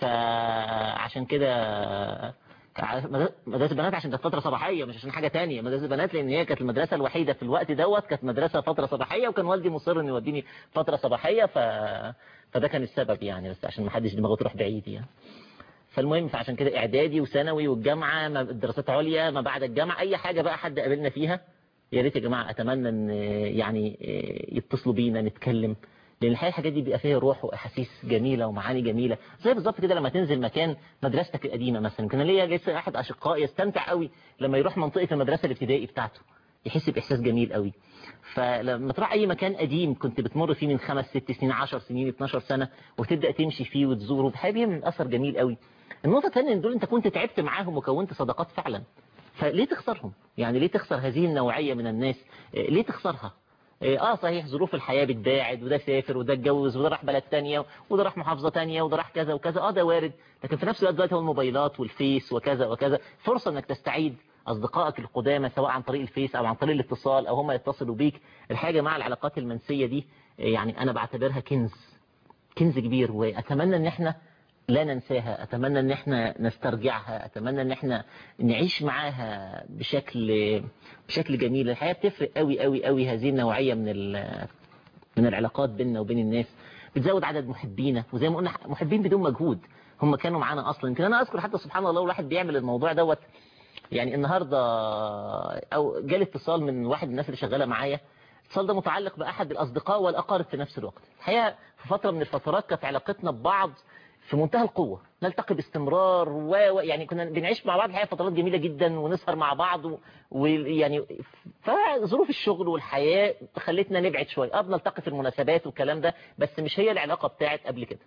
فعشان كده مدرسة بنات عشان كانت فترة صباحية مش عشان حاجة تانية مدرسة بنات لأن هي كانت المدرسة الوحيدة في الوقت دوت كانت مدرسة فترة صباحية وكان والدي مصر إنه يوديني فترة صباحية ف... فده كان السبب يعني بس عشان ما حدش دماغه تروح بعيد يعني فالمهم فعشان كده إعدادي وثانوي والجامعة دراسات عليا ما بعد الجامعة أي حاجة بقى حد قابلنا فيها يا ريت يا جماعة أتمنى إن يعني يتصلوا بينا نتكلم لان الحقيقه الحاجات دي بيبقى فيها روح واحاسيس جميله ومعاني جميله زي بالظبط كده لما تنزل مكان مدرستك القديمه مثلا كان ليا لسه احد اشقائي يستمتع قوي لما يروح منطقه المدرسه الابتدائي بتاعته يحس باحساس جميل قوي فلما تروح اي مكان قديم كنت بتمر فيه من خمس ست سنين 10 سنين 12 سنه وتبدا تمشي فيه وتزوره الحقيقه بيعمل اثر جميل قوي النقطه الثانيه ان دول انت كنت تعبت معاهم وكونت صداقات فعلا فليه تخسرهم يعني ليه تخسر هذه النوعيه من الناس ليه تخسرها اه صحيح ظروف الحياة بتباعد وده سافر وده اتجوز وده راح بلد تانية وده راح محافظة تانية وده راح كذا وكذا اه ده وارد لكن في نفس الوقت دلوقتي هو الموبايلات والفيس وكذا وكذا فرصة انك تستعيد اصدقائك القدامى سواء عن طريق الفيس او عن طريق الاتصال او هم يتصلوا بيك الحاجة مع العلاقات المنسية دي يعني انا بعتبرها كنز كنز كبير واتمنى ان احنا لا ننساها أتمنى أن احنا نسترجعها أتمنى أن احنا نعيش معاها بشكل بشكل جميل الحقيقة بتفرق قوي قوي قوي هذه النوعية من من العلاقات بيننا وبين الناس بتزود عدد محبينا وزي ما قلنا محبين بدون مجهود هم كانوا معانا أصلا يمكن أنا أذكر حتى سبحان الله الواحد بيعمل الموضوع دوت يعني النهاردة أو جالي اتصال من واحد من الناس اللي شغالة معايا الاتصال ده متعلق بأحد الأصدقاء والأقارب في نفس الوقت الحقيقة في فترة من الفترات كانت علاقتنا ببعض في منتهى القوة نلتقي باستمرار و... يعني كنا بنعيش مع بعض الحقيقة فترات جميلة جدا ونسهر مع بعض ويعني و... فظروف الشغل والحياة خلتنا نبعد شوية اه بنلتقي في المناسبات والكلام ده بس مش هي العلاقة بتاعت قبل كده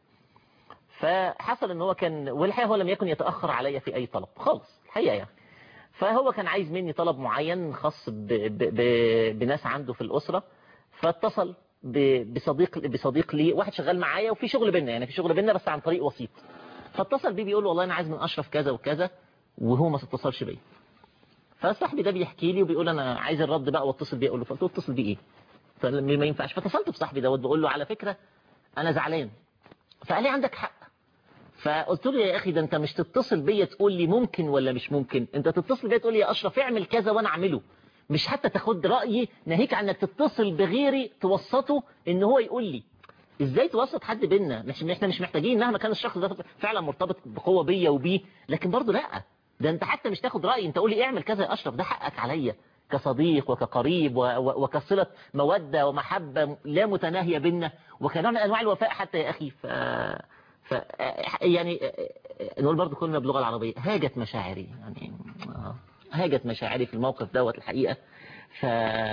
فحصل ان هو كان والحقيقة هو لم يكن يتأخر عليا في اي طلب خالص الحقيقة يعني فهو كان عايز مني طلب معين خاص ب... ب... ب... بناس عنده في الأسرة فاتصل بصديق بصديق لي واحد شغال معايا وفي شغل بينا يعني في شغل بينا بس عن طريق وسيط فاتصل بيه بيقول له والله انا عايز من اشرف كذا وكذا وهو ما اتصلش بيا فصاحبي ده بيحكي لي وبيقول انا عايز الرد بقى واتصل بيه اقول له فقلت له اتصل بيه ايه فما ينفعش فاتصلت بصاحبي دوت بقول له على فكره انا زعلان فقال لي عندك حق فقلت له يا اخي ده انت مش تتصل بيا تقول لي ممكن ولا مش ممكن انت تتصل بيا تقول لي يا اشرف اعمل كذا وانا اعمله مش حتى تاخد رأيي ناهيك عن انك تتصل بغيري توسطه ان هو يقول لي ازاي توسط حد بينا مش احنا مش محتاجين مهما كان الشخص ده فعلا مرتبط بقوة بيا وبيه لكن برضه لا ده انت حتى مش تاخد رأيي انت قول لي اعمل كذا يا اشرف ده حقك عليا كصديق وكقريب و- و- وكصلة مودة ومحبة لا متناهية بينا وكنوع من أنواع الوفاء حتى يا أخي ف... ف... يعني نقول برضو كلمة باللغة العربية هاجت مشاعري يعني آه، هاجت مشاعري في الموقف دوت الحقيقة ف...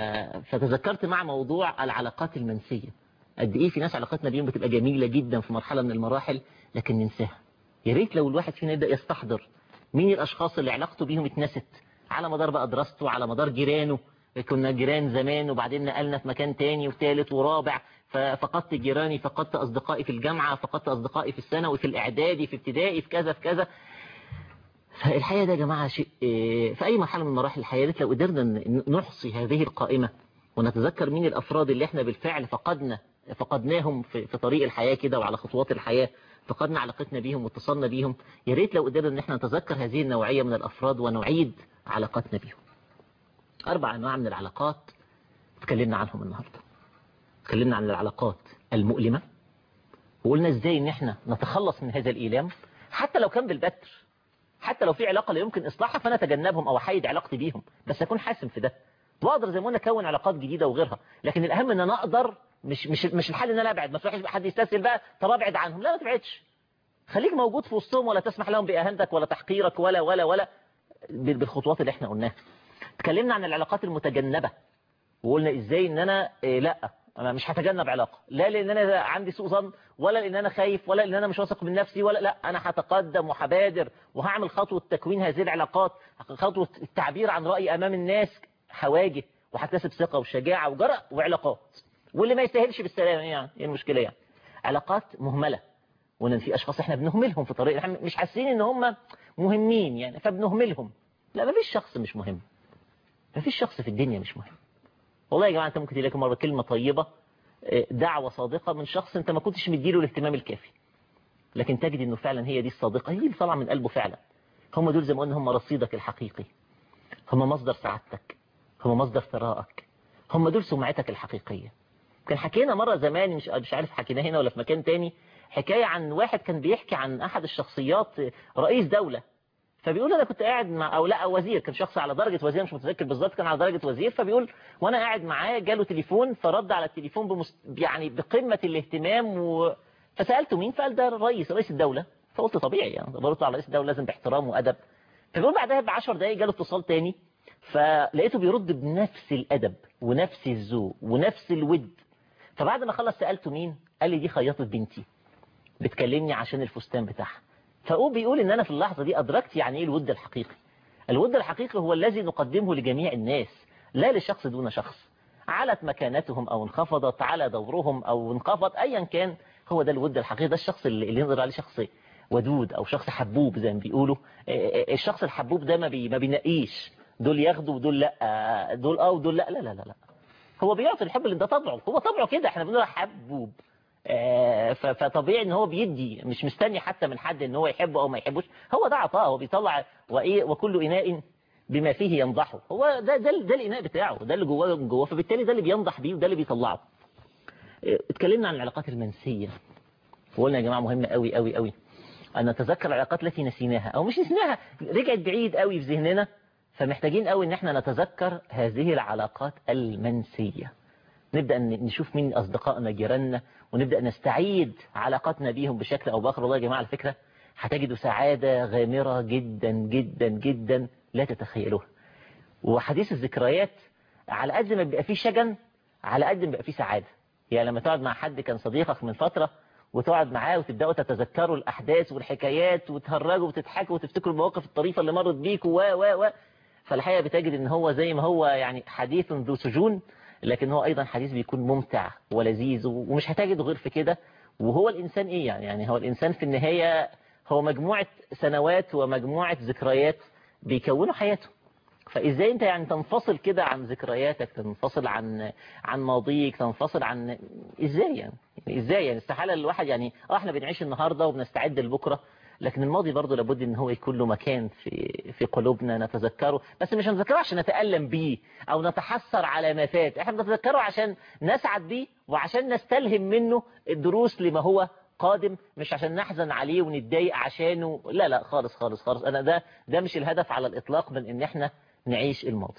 فتذكرت مع موضوع العلاقات المنسية قد ايه في ناس علاقتنا بيهم بتبقى جميلة جدا في مرحلة من المراحل لكن ننساها يا ريت لو الواحد فينا يبدأ يستحضر مين الاشخاص اللي علاقته بيهم اتنست على مدار بقى دراسته على مدار جيرانه كنا جيران زمان وبعدين نقلنا في مكان تاني وثالث ورابع ففقدت جيراني فقدت اصدقائي في الجامعة فقدت اصدقائي في الثانوي في الاعدادي في ابتدائي في كذا في كذا فالحقيقة ده يا جماعة شيء إيه، في أي مرحلة من مراحل الحياة يا ريت لو قدرنا ن- نحصي هذه القائمة ونتذكر مين الأفراد اللي احنا بالفعل فقدنا فقدناهم في, في طريق الحياة كده وعلى خطوات الحياة فقدنا علاقتنا بيهم واتصلنا بيهم يا ريت لو قدرنا ان احنا نتذكر هذه النوعية من الأفراد ونعيد علاقتنا بيهم أربع أنواع من العلاقات اتكلمنا عنهم النهاردة اتكلمنا عن العلاقات المؤلمة وقلنا ازاي ان احنا نتخلص من هذا الإيلام حتى لو كان بالبتر حتى لو في علاقة لا يمكن إصلاحها فأنا أتجنبهم أو أحيد علاقتي بيهم بس أكون حاسم في ده وأقدر زي ما قلنا أكون علاقات جديدة وغيرها لكن الأهم إن أنا أقدر مش مش مش الحل إن أنا أبعد ما تروحش بقى حد يستسهل بقى طب أبعد عنهم لا ما تبعدش خليك موجود في وسطهم ولا تسمح لهم بإهانتك ولا تحقيرك ولا ولا ولا بال- بالخطوات اللي احنا قلناها اتكلمنا عن العلاقات المتجنبة وقلنا ازاي ان انا إيه لا انا مش هتجنب علاقة لا لان انا عندي سوء ظن ولا لان انا خايف ولا لان انا مش واثق من نفسي ولا لا انا هتقدم وهبادر وهعمل خطوة تكوين هذه العلاقات خطوة التعبير عن رأيي امام الناس هواجه وهكتسب ثقة وشجاعة وجرأة وعلاقات واللي ما يستاهلش بالسلامة يعني ايه المشكلة يعني علاقات مهملة وان في اشخاص احنا بنهملهم في طريق احنا مش حاسين ان هم مهمين يعني فبنهملهم لا ما فيش شخص مش مهم ما فيش شخص في الدنيا مش مهم والله يا جماعة انت ممكن تلاقي مرة كلمة طيبة آه، دعوة صادقة من شخص انت ما كنتش مديله الاهتمام الكافي لكن تجد انه فعلا هي دي الصادقة هي اللي طالعة من قلبه فعلا هم دول زي ما قلنا هم رصيدك الحقيقي هم مصدر سعادتك هم مصدر ثرائك هم دول سمعتك الحقيقية كان حكينا مرة زمان مش مش عارف حكينا هنا ولا في مكان تاني حكاية عن واحد كان بيحكي عن أحد الشخصيات رئيس دولة فبيقول أنا كنت قاعد مع أو لا وزير كان شخص على درجة وزير مش متذكر بالظبط كان على درجة وزير فبيقول وأنا قاعد معاه جاله تليفون فرد على التليفون بمست... يعني بقمة الاهتمام و... فسألته مين فقال ده الرئيس رئيس الدولة فقلت طبيعي يعني برد على رئيس الدولة لازم باحترام وأدب فبيقول بعدها ب 10 دقايق جاله اتصال تاني فلقيته بيرد بنفس الأدب ونفس الذوق ونفس الود فبعد ما خلص سألته مين قال لي دي خياطة بنتي بتكلمني عشان الفستان بتاعها فهو بيقول ان انا في اللحظة دي ادركت يعني ايه الود الحقيقي الود الحقيقي هو الذي نقدمه لجميع الناس لا لشخص دون شخص علت مكانتهم او انخفضت على دورهم او انخفض ايا كان هو ده الود الحقيقي ده الشخص اللي اللي نقدر عليه شخص ودود او شخص حبوب زي ما بيقولوا الشخص الحبوب ده ما بي ما بينقيش دول ياخدوا ودول لا دول اه ودول لا لا لا لا, لا. هو بيعطي الحب اللي ده طبعه هو طبعه كده احنا بنقول حبوب آه، ف- فطبيعي ان هو بيدي مش مستني حتى من حد ان هو يحبه او ما يحبوش هو ده عطاء هو بيطلع وايه وكل اناء بما فيه ينضحه هو ده ده, ده الاناء بتاعه ده اللي جواه من جواه فبالتالي ده اللي بينضح بيه وده اللي بيطلعه آه، اتكلمنا عن العلاقات المنسيه وقلنا يا جماعه مهمه قوي قوي قوي ان نتذكر العلاقات التي نسيناها او مش نسيناها رجعت بعيد قوي في ذهننا فمحتاجين قوي ان احنا نتذكر هذه العلاقات المنسيه نبدأ ن- نشوف مين أصدقائنا جيراننا ونبدأ نستعيد علاقاتنا بيهم بشكل أو بآخر والله يا جماعة على فكرة هتجدوا سعادة غامرة جدا جدا جدا لا تتخيلوها وحديث الذكريات على قد ما بيبقى فيه شجن على قد ما بيبقى فيه سعادة يعني لما تقعد مع حد كان صديقك من فترة وتقعد معاه وتبدأوا تتذكروا الأحداث والحكايات وتهرجوا وتضحكوا وتفتكروا المواقف الطريفة اللي مرت بيكوا و و و فالحقيقة بتجد ان هو زي ما هو يعني حديث ذو سجون لكن هو ايضا حديث بيكون ممتع ولذيذ ومش هتجده غير في كده وهو الانسان ايه يعني يعني هو الانسان في النهاية هو مجموعة سنوات ومجموعة ذكريات بيكونوا حياته فازاي انت يعني تنفصل كده عن ذكرياتك تنفصل عن عن ماضيك تنفصل عن ازاي يعني يعني ازاي يعني استحاله الواحد يعني اه احنا بنعيش النهارده وبنستعد لبكره لكن الماضي برضه لابد ان هو يكون له مكان في في قلوبنا نتذكره بس مش هنتذكره عشان نتألم بيه او نتحسر على ما فات احنا بنتذكره عشان نسعد بيه وعشان نستلهم منه الدروس لما هو قادم مش عشان نحزن عليه ونتضايق عشانه لا لا خالص خالص خالص انا ده ده مش الهدف على الاطلاق من ان احنا نعيش الماضي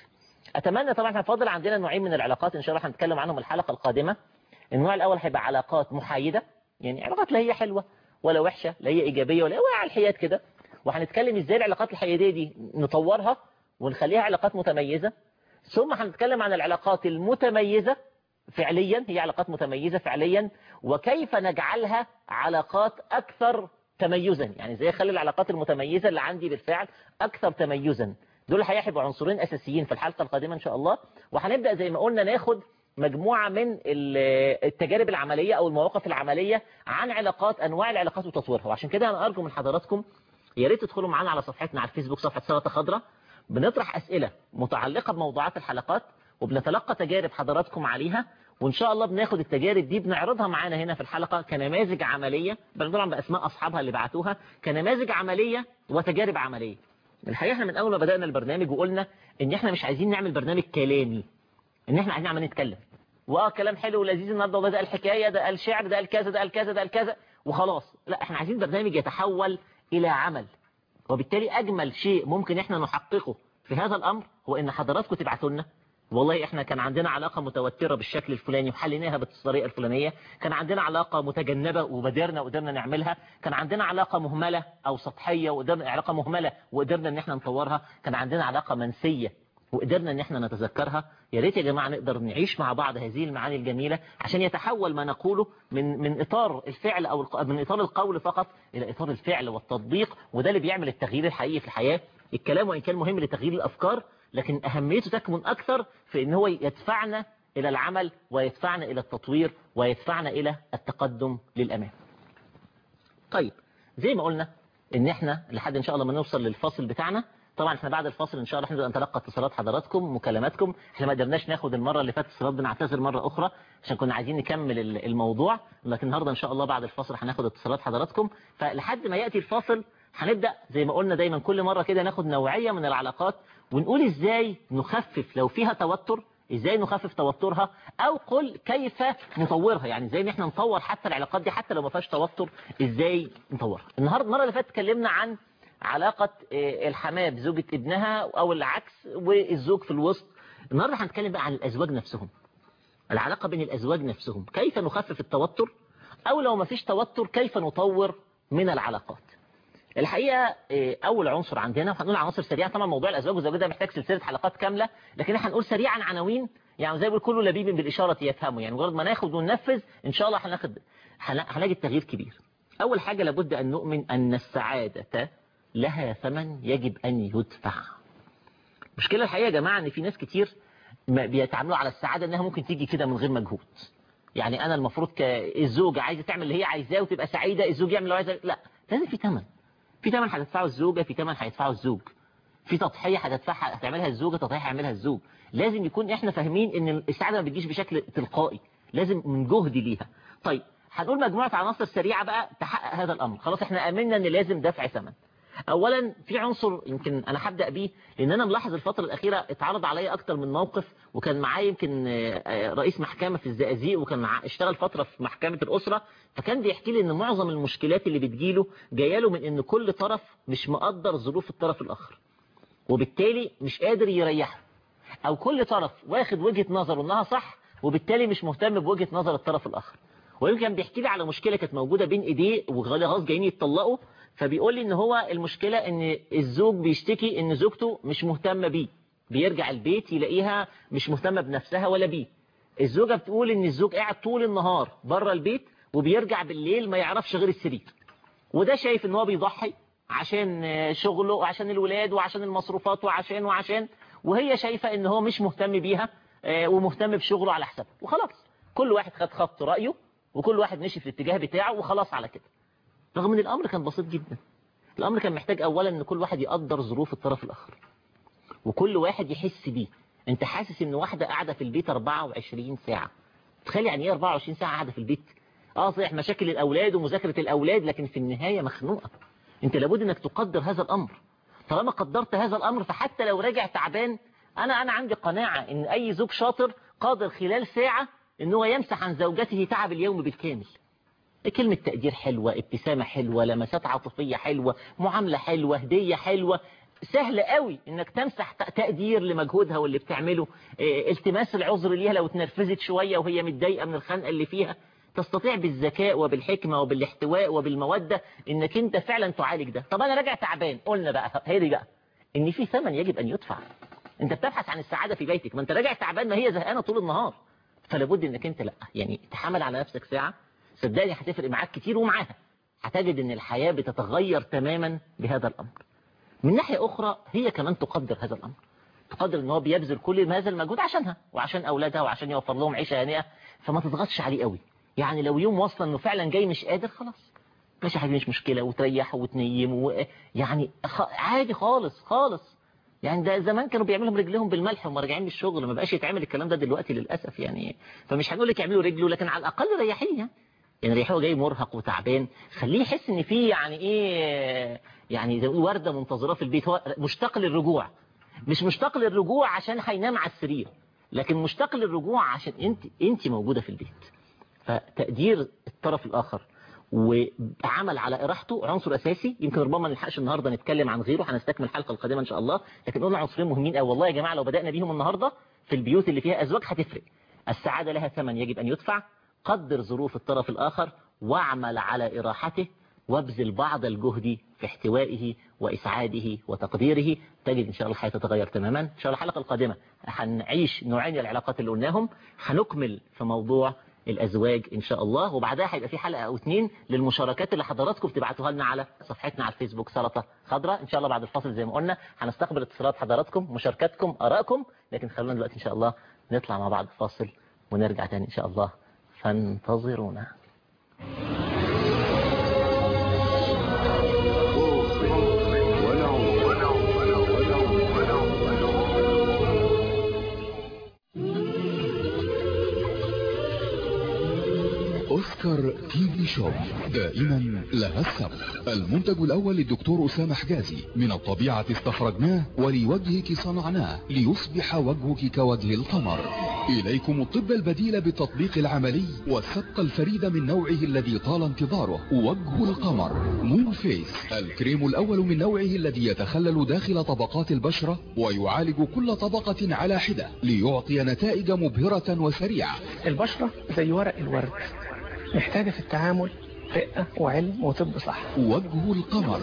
اتمنى طبعا احنا فاضل عندنا نوعين من العلاقات ان شاء الله هنتكلم عنهم الحلقه القادمه النوع الاول هيبقى علاقات محايده يعني علاقات لا هي حلوه ولا وحشه لا هي ايجابيه ولا هي على الحياد كده وهنتكلم ازاي العلاقات الحياديه دي نطورها ونخليها علاقات متميزه ثم هنتكلم عن العلاقات المتميزه فعليا هي علاقات متميزه فعليا وكيف نجعلها علاقات اكثر تميزا يعني ازاي اخلي العلاقات المتميزه اللي عندي بالفعل اكثر تميزا دول الحقيقه هيبقوا عنصرين اساسيين في الحلقه القادمه ان شاء الله وهنبدا زي ما قلنا ناخد مجموعه من التجارب العمليه او المواقف العمليه عن علاقات انواع العلاقات وتطويرها وعشان كده انا ارجو من حضراتكم يا ريت تدخلوا معانا على صفحتنا على الفيسبوك صفحه سلطه خضراء بنطرح اسئله متعلقه بموضوعات الحلقات وبنتلقى تجارب حضراتكم عليها وان شاء الله بناخد التجارب دي بنعرضها معانا هنا في الحلقه كنماذج عمليه طبعا باسماء اصحابها اللي بعتوها كنماذج عمليه وتجارب عمليه الحقيقه احنا من اول ما بدانا البرنامج وقلنا ان احنا مش عايزين نعمل برنامج كلامي ان احنا عايزين نعمل نتكلم واه كلام حلو ولذيذ النهارده وده الحكايه ده الشعر ده الكذا ده الكذا ده الكذا وخلاص لا احنا عايزين برنامج يتحول الى عمل وبالتالي اجمل شيء ممكن احنا نحققه في هذا الامر هو ان حضراتكم تبعتوا لنا والله احنا كان عندنا علاقة متوترة بالشكل الفلاني وحليناها بالطريقة الفلانية كان عندنا علاقة متجنبة وبدرنا وقدرنا نعملها كان عندنا علاقة مهملة او سطحية وقدرنا علاقة مهملة وقدرنا ان احنا نطورها كان عندنا علاقة منسية وقدرنا ان احنا نتذكرها يا ريت يا جماعة نقدر نعيش مع بعض هذه المعاني الجميلة عشان يتحول ما نقوله من من اطار الفعل او من اطار القول فقط الى اطار الفعل والتطبيق وده اللي بيعمل التغيير الحقيقي في الحياة الكلام وان كان مهم لتغيير الافكار لكن أهميته تكمن أكثر في أن هو يدفعنا إلى العمل ويدفعنا إلى التطوير ويدفعنا إلى التقدم للأمام طيب زي ما قلنا ان احنا لحد ان شاء الله ما نوصل للفاصل بتاعنا طبعا احنا بعد الفاصل ان شاء الله هنبدا نتلقى اتصالات حضراتكم مكالماتكم احنا ما قدرناش ناخد المره اللي فاتت اتصالات بنعتذر مره اخرى عشان كنا عايزين نكمل الموضوع لكن النهارده ان شاء الله بعد الفاصل هناخد اتصالات حضراتكم فلحد ما ياتي الفاصل هنبدا زي ما قلنا دايما كل مره كده ناخد نوعيه من العلاقات ونقول ازاي نخفف لو فيها توتر ازاي نخفف توترها او قل كيف نطورها يعني ازاي ان احنا نطور حتى العلاقات دي حتى لو ما فيهاش توتر ازاي نطورها النهارده المره اللي فاتت اتكلمنا عن علاقة الحماة بزوجة ابنها او العكس والزوج في الوسط النهارده هنتكلم بقى عن الازواج نفسهم العلاقة بين الازواج نفسهم كيف نخفف التوتر او لو ما فيش توتر كيف نطور من العلاقات الحقيقة أول عنصر عندنا وهنقول عناصر سريعة طبعا موضوع الأزواج والزواج ده محتاج سلسلة حلقات كاملة لكن احنا هنقول سريعا عناوين يعني زي ما بيقول كله لبيب بالإشارة يفهمه يعني مجرد ما ناخد وننفذ إن شاء الله هناخد هنلاقي التغيير كبير أول حاجة لابد أن نؤمن أن السعادة لها ثمن يجب أن يدفع مشكلة الحقيقة يا جماعة أن في ناس كتير بيتعاملوا على السعادة أنها ممكن تيجي كده من غير مجهود يعني أنا المفروض كالزوجة عايزة تعمل اللي هي عايزاه وتبقى سعيدة الزوج يعمل اللي عايزاه لا لازم في ثمن في ثمن هتدفعه الزوجة في ثمن هيدفعه الزوج في تضحية هتدفعها هتعملها الزوجة تضحية هيعملها الزوج لازم يكون احنا فاهمين ان السعادة ما بتجيش بشكل تلقائي لازم من جهد ليها طيب هنقول مجموعة عناصر سريعة بقى تحقق هذا الامر خلاص احنا امنا ان لازم دفع ثمن اولا في عنصر يمكن انا هبدا بيه لان انا ملاحظ الفتره الاخيره اتعرض عليا اكتر من موقف وكان معايا يمكن رئيس محكمه في الزقازيق وكان معاه اشتغل فتره في محكمه الاسره فكان بيحكي لي ان معظم المشكلات اللي بتجيله جايه له من ان كل طرف مش مقدر ظروف الطرف الاخر وبالتالي مش قادر يريحه او كل طرف واخد وجهه نظره انها صح وبالتالي مش مهتم بوجهه نظر الطرف الاخر ويمكن بيحكي لي على مشكله كانت موجوده بين ايديه وخلاص جايين يتطلقوا فبيقول لي ان هو المشكلة ان الزوج بيشتكي ان زوجته مش مهتمة بيه بيرجع البيت يلاقيها مش مهتمة بنفسها ولا بيه الزوجة بتقول ان الزوج قاعد طول النهار بره البيت وبيرجع بالليل ما يعرفش غير السرير وده شايف ان هو بيضحي عشان شغله وعشان الولاد وعشان المصروفات وعشان وعشان وهي شايفة ان هو مش مهتم بيها ومهتم بشغله على حسابه وخلاص كل واحد خد خط رأيه وكل واحد مشي في الاتجاه بتاعه وخلاص على كده رغم ان الامر كان بسيط جدا الامر كان محتاج اولا ان كل واحد يقدر ظروف الطرف الاخر وكل واحد يحس بيه انت حاسس ان واحدة قاعدة في البيت 24 ساعة تخيل يعني ايه 24 ساعة قاعدة في البيت اه صحيح مشاكل الاولاد ومذاكرة الاولاد لكن في النهاية مخنوقة انت لابد انك تقدر هذا الامر طالما قدرت هذا الامر فحتى لو راجع تعبان انا انا عندي قناعة ان اي زوج شاطر قادر خلال ساعة ان هو يمسح عن زوجته تعب اليوم بالكامل كلمة تقدير حلوة ابتسامة حلوة لمسات عاطفية حلوة معاملة حلوة هدية حلوة سهل قوي انك تمسح تقدير لمجهودها واللي بتعمله اه التماس العذر ليها لو اتنرفزت شوية وهي متضايقة من الخنقة اللي فيها تستطيع بالذكاء وبالحكمة وبالاحتواء وبالمودة انك انت فعلا تعالج ده طب انا راجع تعبان قلنا بقى هي دي بقى ان في ثمن يجب ان يدفع انت بتبحث عن السعادة في بيتك ما انت راجع تعبان ما هي زهقانة طول النهار فلابد انك انت لا يعني تحمل على نفسك ساعة صدقني هتفرق معاك كتير ومعاها هتجد ان الحياة بتتغير تماما بهذا الامر من ناحية اخرى هي كمان تقدر هذا الامر تقدر ان هو بيبذل كل هذا المجهود عشانها وعشان اولادها وعشان يوفر لهم عيشة هانئة فما تضغطش عليه قوي يعني لو يوم وصل انه فعلا جاي مش قادر خلاص ماشي يا حبيبي مش مشكلة وتريحه وتنيمه و... يعني عادي خالص خالص يعني ده زمان كانوا بيعملوا رجلهم بالملح وهم راجعين من الشغل ما بقاش يتعمل الكلام ده دلوقتي للأسف يعني فمش هنقول لك يعملوا رجله لكن على الأقل ريحيه يعني يعني ريحه جاي مرهق وتعبان خليه يحس ان في يعني ايه يعني زي وردة منتظرة في البيت هو مشتاق للرجوع مش مشتاق للرجوع عشان هينام على السرير لكن مشتاق للرجوع عشان انت انت موجودة في البيت فتقدير الطرف الآخر وعمل على إراحته عنصر أساسي يمكن ربما ما نلحقش النهاردة نتكلم عن غيره هنستكمل الحلقة القادمة إن شاء الله لكن قلنا عنصرين مهمين أو والله يا جماعة لو بدأنا بيهم النهاردة في البيوت اللي فيها أزواج هتفرق السعادة لها ثمن يجب أن يدفع قدر ظروف الطرف الآخر واعمل على إراحته وابذل بعض الجهد في احتوائه وإسعاده وتقديره تجد إن شاء الله الحياة تتغير تماما إن شاء الله الحلقة القادمة هنعيش نوعين العلاقات اللي قلناهم هنكمل في موضوع الأزواج إن شاء الله وبعدها هيبقى في حلقة أو اتنين للمشاركات اللي حضراتكم بتبعتوها لنا على صفحتنا على الفيسبوك سلطة خضراء إن شاء الله بعد الفاصل زي ما قلنا هنستقبل اتصالات حضراتكم مشاركاتكم آرائكم لكن خلونا دلوقتي إن شاء الله نطلع مع بعض فاصل ونرجع تاني إن شاء الله فانتظرونا اوسكار تي في شوب دائما لها السبق المنتج الاول للدكتور اسامه حجازي من الطبيعة استخرجناه ولوجهك صنعناه ليصبح وجهك كوجه القمر اليكم الطب البديل بالتطبيق العملي والسبق الفريد من نوعه الذي طال انتظاره وجه القمر مون فيس الكريم الاول من نوعه الذي يتخلل داخل طبقات البشرة ويعالج كل طبقة على حدة ليعطي نتائج مبهرة وسريعة البشرة زي ورق الورد محتاجة في التعامل رقة وعلم وطب صح وجه القمر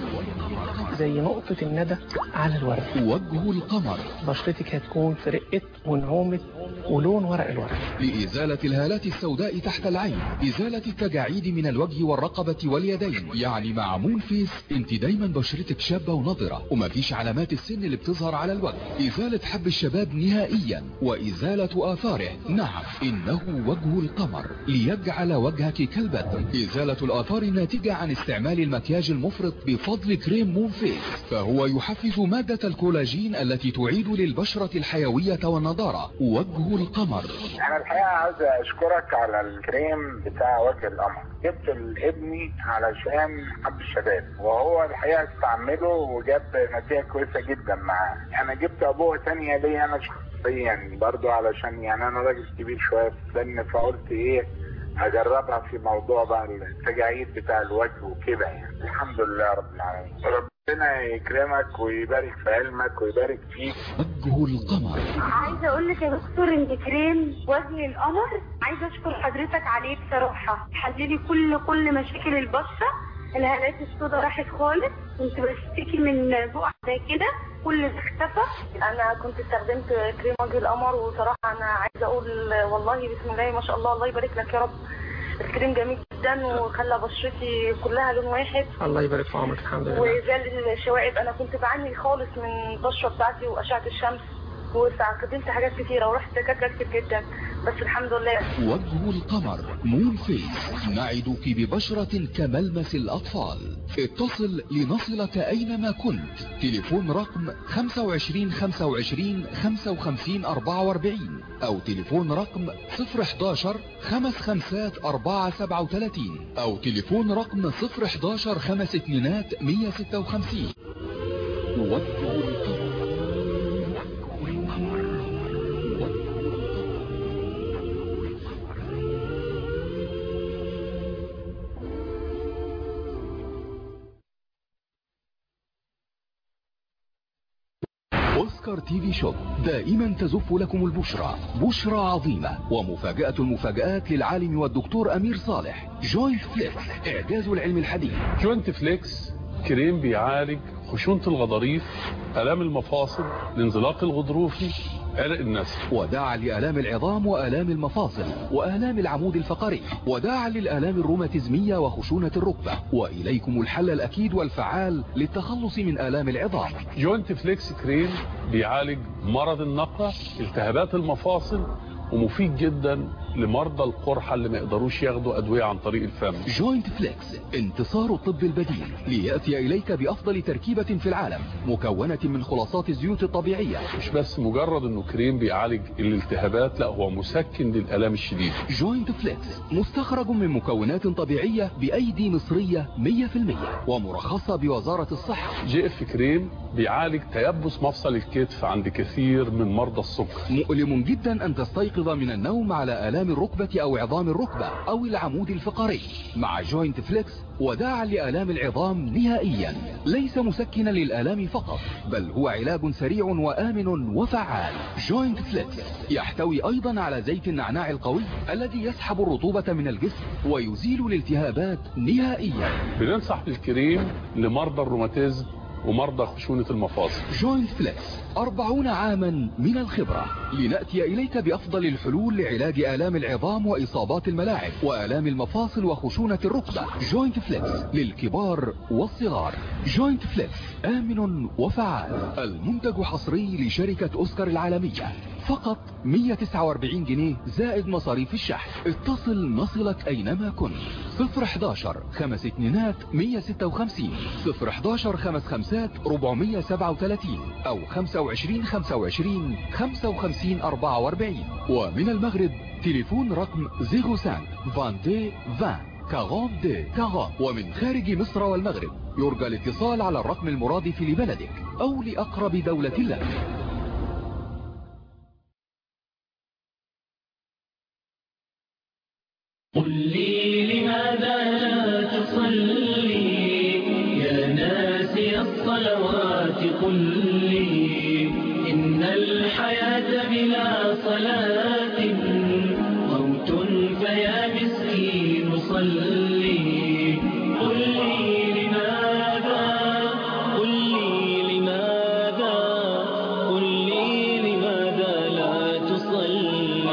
زي نقطة الندى على الورد وجه القمر بشرتك هتكون في رقة ونعومة ولون ورق الورد لإزالة الهالات السوداء تحت العين إزالة التجاعيد من الوجه والرقبة واليدين يعني مع مون فيس انت دايما بشرتك شابة ونضرة ومفيش علامات السن اللي بتظهر على الوجه إزالة حب الشباب نهائيا وإزالة آثاره نعم إنه وجه القمر ليجعل وجهك كالبدر إزالة الآثار الناتجة عن استعمال المكياج المفرط بفضل كريم مون فيس فهو يحفز مادة الكولاجين التي تعيد للبشرة الحيوية والنضارة وجه القمر انا الحقيقه عايز اشكرك على الكريم بتاع وجه القمر جبت لابني علشان حب الشباب وهو الحقيقه استعمله وجاب نتيجه كويسه جدا معاه انا جبت ابوه تانية ليا انا شخصيا برضو علشان يعني انا راجل كبير شويه في السن فقلت ايه اجربها في موضوع بقى التجاعيد بتاع الوجه وكده يعني الحمد لله رب العالمين ربنا يكرمك ويبارك في علمك ويبارك فيك وجه القمر عايزه اقول لك يا دكتور ان كريم وجه القمر عايزه اشكر حضرتك عليه بصراحه حللي كل كل مشاكل البشره الهالات السوداء راحت خالص كنت بشتكي من بقع زي كده كل ده اختفى انا كنت استخدمت كريم وجه القمر وصراحه انا عايزه اقول والله بسم الله ما شاء الله الله يبارك لك يا رب الكريم جميل جدا وخلى بشرتي كلها لون واحد الله يبارك في عمرك الحمد لله وزال الشوائب انا كنت بعاني خالص من البشره بتاعتي واشعه الشمس واستخدمت حاجات كتيره ورحت دكاتره كتير جدا بس الحمد لله وجه القمر مون فيس نعدك ببشرة كملمس الأطفال اتصل لنصلك أينما كنت تليفون رقم 25 25 55 44 أو تليفون رقم 011 خمس خمسات 4 37 أو تليفون رقم 011 خمس اتنينات 156 وجه القمر اوسكار تي في شوب دائما تزف لكم البشرى بشرى عظيمة ومفاجأة المفاجآت للعالم والدكتور امير صالح جوينت فليكس اعجاز العلم الحديث جوينت فليكس كريم بيعالج خشونة الغضاريف آلام المفاصل الانزلاق الغضروفي عرق النسل وداعا لآلام العظام وآلام المفاصل وآلام العمود الفقري وداعا للآلام الروماتيزمية وخشونة الركبة وإليكم الحل الأكيد والفعال للتخلص من آلام العظام جوينت فليكس كريم بيعالج مرض النقع التهابات المفاصل ومفيد جدا لمرضى القرحة اللي ما يقدروش ياخدوا أدوية عن طريق الفم جوينت فليكس انتصار الطب البديل ليأتي إليك بأفضل تركيبة في العالم مكونة من خلاصات الزيوت الطبيعية مش بس مجرد انه كريم بيعالج الالتهابات لا هو مسكن للآلام الشديدة جوينت فليكس مستخرج من مكونات طبيعية بأيدي مصرية 100% ومرخصة بوزارة الصحة جي اف كريم بيعالج تيبس مفصل الكتف عند كثير من مرضى السكر مؤلم جدا أن تستيقظ من النوم على آلام الركبة أو عظام الركبة أو العمود الفقري مع جوينت فليكس وداعا لآلام العظام نهائيا ليس مسكنا للآلام فقط بل هو علاج سريع وآمن وفعال جوينت فليكس يحتوي أيضا على زيت النعناع القوي الذي يسحب الرطوبة من الجسم ويزيل الالتهابات نهائيا بننصح بالكريم لمرضى الروماتيزم ومرضى خشونة المفاصل جوينت فليكس أربعون عاما من الخبرة لنأتي إليك بأفضل الحلول لعلاج آلام العظام وإصابات الملاعب وآلام المفاصل وخشونة الركبة جوينت فليكس للكبار والصغار جوينت فليكس آمن وفعال المنتج حصري لشركة أوسكار العالمية فقط 149 جنيه زائد مصاريف الشحن اتصل نصلك أينما كنت 011 خمس اتنينات 156 011 خمس خمسات 437 أو 25 25 55 44 ومن المغرب تليفون رقم 05 22 20 40 دي 40 ومن خارج مصر والمغرب يرجى الاتصال على الرقم المرادف لبلدك أو لأقرب دولة لك قل لي لماذا لا تصلي يا ناسي الصلوات قل لي إن الحياة بلا صلاة موت فيا مسكين صلي قل لي لماذا قل لي لماذا قل لي لماذا لا تصلي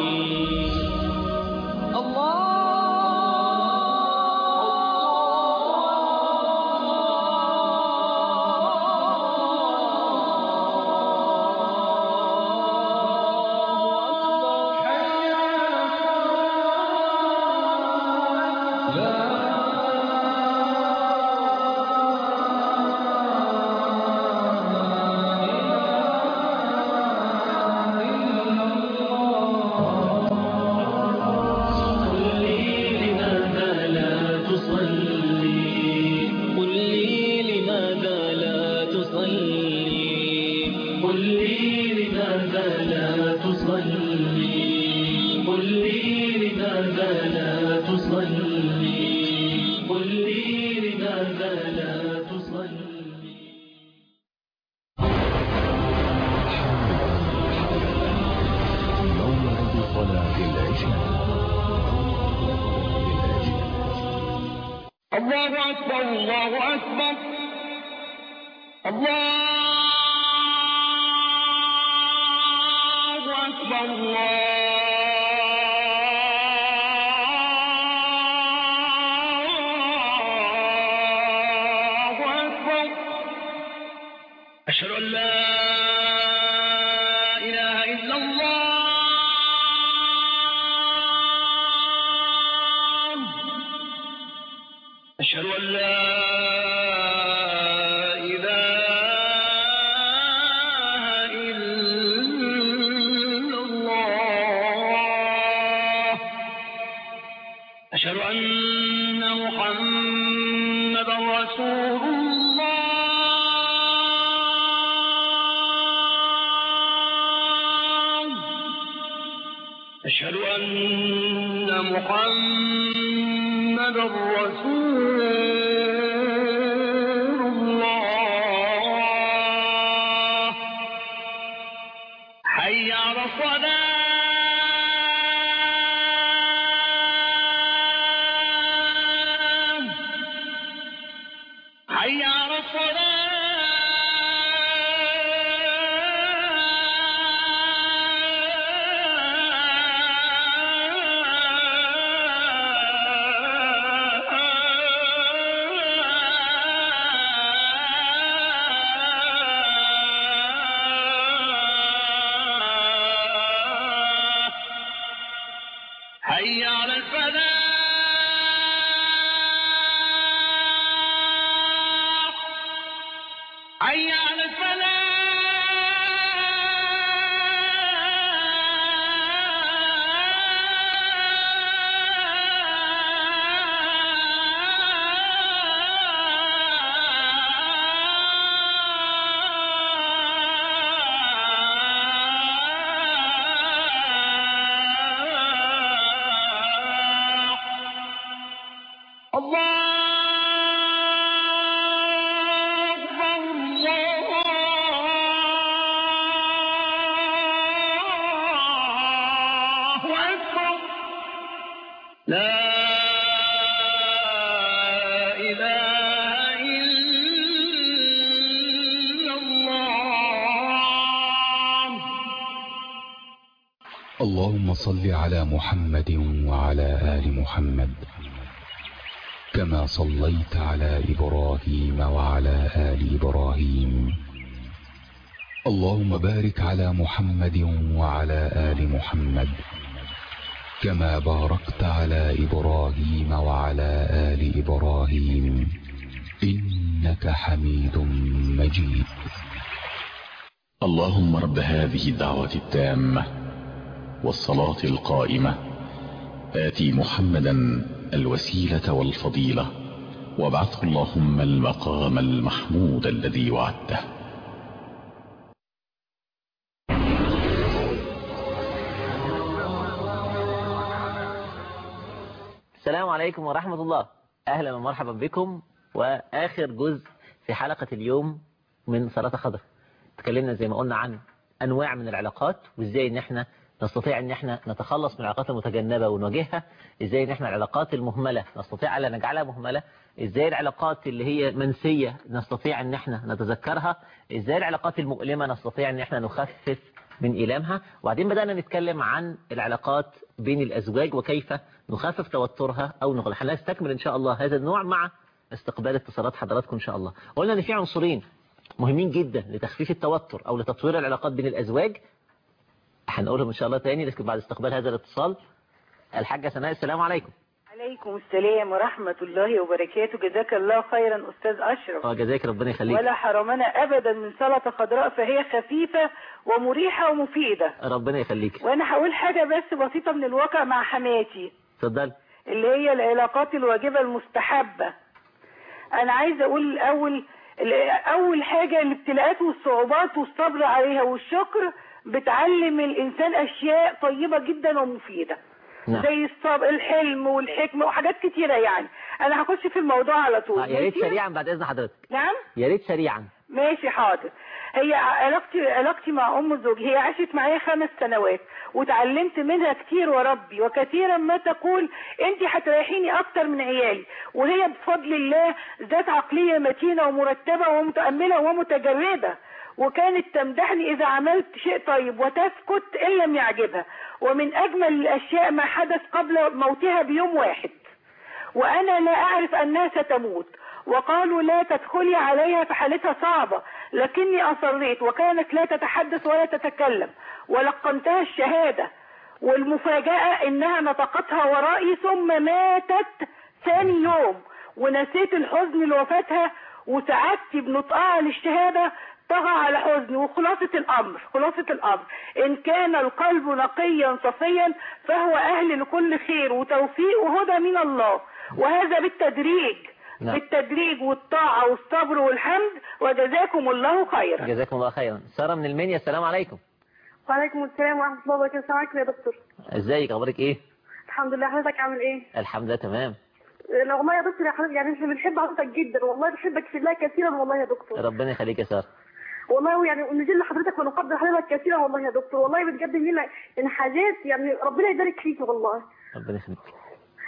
قل لي لماذا لا تصلي قل لي لماذا لا تصلي قل لي لماذا لا تصلي قل لي لماذا لا تصلي قل لي لماذا لا تصلي موعد صلاة العشاء الله أكبر الله أكبر الله أكبر الله أكبر أشهد أن لا إله إلا الله أشهد أن لا إله إلا الله أشهد أن محمدا رسول الله أشهد أن محمدا رسول الله حي على الفلاح حي على الله أكبر لا إله إلا الله اللهم صل على محمد وعلى آل محمد كما صليت على إبراهيم وعلى آل إبراهيم اللهم بارك على محمد وعلى آل محمد كما باركت على إبراهيم وعلى آل إبراهيم إنك حميد مجيد اللهم رب هذه الدعوة التامة والصلاة القائمة آتي محمدا الوسيلة والفضيلة وابعثه اللهم المقام المحمود الذي وعدته السلام عليكم ورحمة الله أهلا ومرحبا بكم وآخر جزء في حلقة اليوم من صلاة خضر تكلمنا زي ما قلنا عن أنواع من العلاقات وإزاي إن إحنا نستطيع إن إحنا نتخلص من العلاقات المتجنبة ونواجهها إزاي إن إحنا العلاقات المهملة نستطيع ألا نجعلها مهملة إزاي العلاقات اللي هي منسية نستطيع إن إحنا نتذكرها إزاي العلاقات المؤلمة نستطيع إن إحنا نخفف من إيلامها وبعدين بدأنا نتكلم عن العلاقات بين الأزواج وكيف نخفف توترها أو نغلق هنستكمل إن شاء الله هذا النوع مع استقبال اتصالات حضراتكم إن شاء الله قلنا إن في عنصرين مهمين جدا لتخفيف التوتر أو لتطوير العلاقات بين الأزواج هنقولهم إن شاء الله تاني لكن بعد استقبال هذا الاتصال الحاجة سناء السلام عليكم عليكم السلام ورحمة الله وبركاته جزاك الله خيرا أستاذ أشرف اه جزاك ربنا يخليك ولا حرمنا أبدا من سلطة خضراء فهي خفيفة ومريحة ومفيدة ربنا يخليك وأنا هقول حاجة بس بسيطة من الواقع مع حماتي اتفضل اللي هي العلاقات الواجبة المستحبة أنا عايزة أقول الأول أول حاجة الابتلاءات والصعوبات والصبر عليها والشكر بتعلم الإنسان أشياء طيبة جدا ومفيدة نعم. زي الصبر الحلم والحكمة وحاجات كتيرة يعني أنا هخش في الموضوع على طول آه، يا ريت ماشي؟ سريعا بعد إذن حضرتك نعم يا ريت سريعا ماشي حاضر هي علاقتي علاقتي مع ام زوجي هي عاشت معايا خمس سنوات وتعلمت منها كتير وربي وكثيرا ما تقول انت هتريحيني اكتر من عيالي وهي بفضل الله ذات عقلية متينة ومرتبة ومتأملة ومتجردة وكانت تمدحني اذا عملت شيء طيب وتسكت ان لم يعجبها ومن اجمل الاشياء ما حدث قبل موتها بيوم واحد وانا لا اعرف انها ستموت وقالوا لا تدخلي عليها فحالتها صعبة لكني اصريت وكانت لا تتحدث ولا تتكلم ولقنتها الشهادة والمفاجأة انها نطقتها ورائي ثم ماتت ثاني يوم ونسيت الحزن لوفاتها وسعادتي بنطقها للشهادة طغى على حزني وخلاصة الأمر خلاصة الأمر إن كان القلب نقيا صفيا فهو أهل لكل خير وتوفيق وهدى من الله وهذا بالتدريج نعم. بالتدريج والطاعة والصبر والحمد وجزاكم الله خيرا جزاكم الله خيرا سارة من المنيا السلام عليكم وعليكم السلام ورحمة الله وبركاته السلام عليكم يا دكتور ازيك اخبارك ايه الحمد لله حضرتك عامل ايه؟ الحمد لله تمام لا والله يا دكتور يا حضرتك يعني احنا بنحب حضرتك جدا والله بحبك في الله كثيرا والله يا دكتور ربنا يخليك يا سارة والله يعني نزل لحضرتك ونقدر حضرتك كثيرا والله يا دكتور والله بتقدم لنا يعني حاجات يعني ربنا يبارك فيك والله ربنا يخليك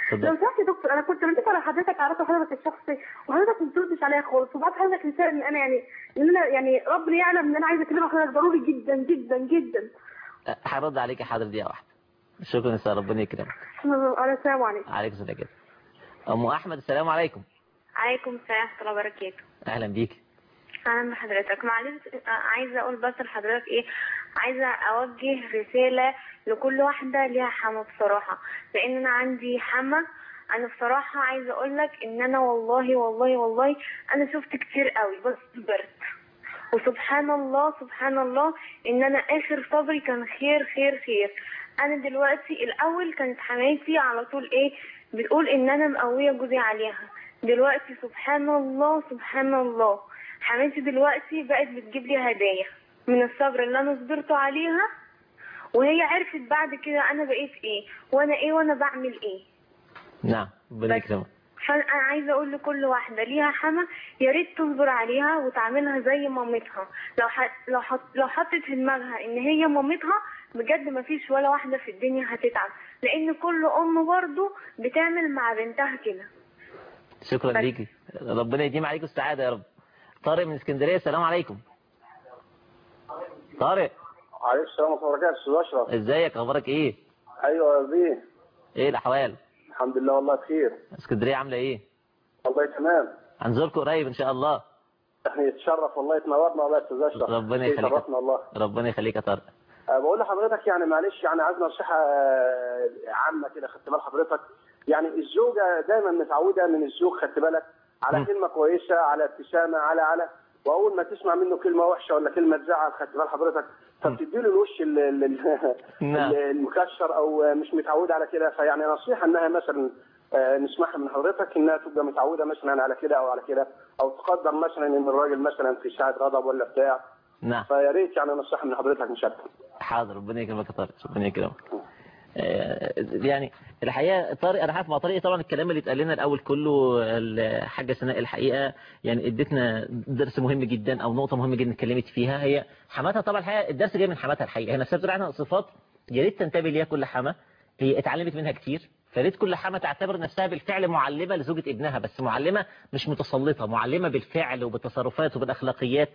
اتفضل. لو سمحت يا دكتور انا كنت متفق على حضرتك على رقم حضرتك الشخصي وحضرتك ما بتردش عليا خالص وبعد حضرتك رساله ان انا يعني ان انا يعني ربنا يعلم ان انا عايزه اكلم حضرتك ضروري جدا جدا جدا هرد عليك يا حاضر دقيقة واحدة شكرا يا سارة ربنا يكرمك على السلام عليكم عليك السلام كده أم أحمد السلام عليكم عليكم السلام ورحمة الله وبركاته أهلا بيك أهلا بحضرتك معلش آه، عايزة أقول بس لحضرتك إيه عايزة أوجه رسالة لكل واحدة ليها حما بصراحة لأن أنا عندي حما أنا بصراحة عايزة أقول لك إن أنا والله والله والله أنا شفت كتير قوي بس صبرت وسبحان الله سبحان الله إن أنا آخر صبري كان خير خير خير أنا دلوقتي الأول كانت حماتي على طول إيه بتقول إن أنا مقوية جوزي عليها دلوقتي سبحان الله سبحان الله حماتي دلوقتي بقت بتجيب لي هدايا من الصبر اللي انا صبرته عليها وهي عرفت بعد كده انا بقيت ايه وانا ايه وانا بعمل ايه نعم ربنا يكرمك فانا عايزه اقول لكل واحده ليها حما يا ريت تصبر عليها وتعاملها زي مامتها لو ح... لو حط... لو حطت في دماغها ان هي مامتها بجد ما فيش ولا واحده في الدنيا هتتعب لان كل ام برضو بتعمل مع بنتها كده شكرا ليكي ربنا يديم عليكم السعادة يا رب طارق من اسكندرية السلام عليكم طارق عليكم السلام ورحمة الله وبركاته أستاذ أشرف ازيك اخبارك ايه أيوة يا بيه ايه الاحوال الحمد لله والله بخير اسكندرية عاملة ايه والله تمام هنزوركم قريب ان شاء الله احنا يتشرف والله تنورنا والله يا أستاذ أشرف ربنا يخليك يشرفنا والله ربنا يخليك يا طارق أه بقول لحضرتك يعني معلش يعني عايز نصيحة آه، عامة كده خدت بال حضرتك يعني الزوجة دايما متعودة من الزوج خدت بالك على كلمة كويسة على ابتسامة على على وأول ما تسمع منه كلمة وحشة ولا كلمة تزعل خدت بال حضرتك فبتدي له الوش ال- ال- ال- نعم. المكشر أو مش متعودة على كده فيعني نصيحة إنها مثلا آه، نسمعها من حضرتك انها تبقى متعوده مثلا على كده او على كده او تقدر مثلا ان الراجل مثلا في ساعه غضب ولا بتاع نعم فيا ريت يعني نصيحه من حضرتك مش اكتر حاضر ربنا يكرمك يا طارق ربنا يكرمك آه، يعني الحقيقه طارق انا عارف مع طارق طبعا الكلام اللي اتقال لنا الاول كله الحاجه سناء الحقيقه يعني ادتنا درس مهم جدا او نقطه مهمه جدا اتكلمت فيها هي حماتها طبعا الحقيقه الدرس جاي من حماتها الحقيقه هي نفسها بتقول عنها صفات يا ريت تنتبه ليها كل حما هي اتعلمت منها كتير فريت كل حما تعتبر نفسها بالفعل معلمة لزوجة ابنها بس معلمة مش متسلطة معلمة بالفعل وبالتصرفات وبالأخلاقيات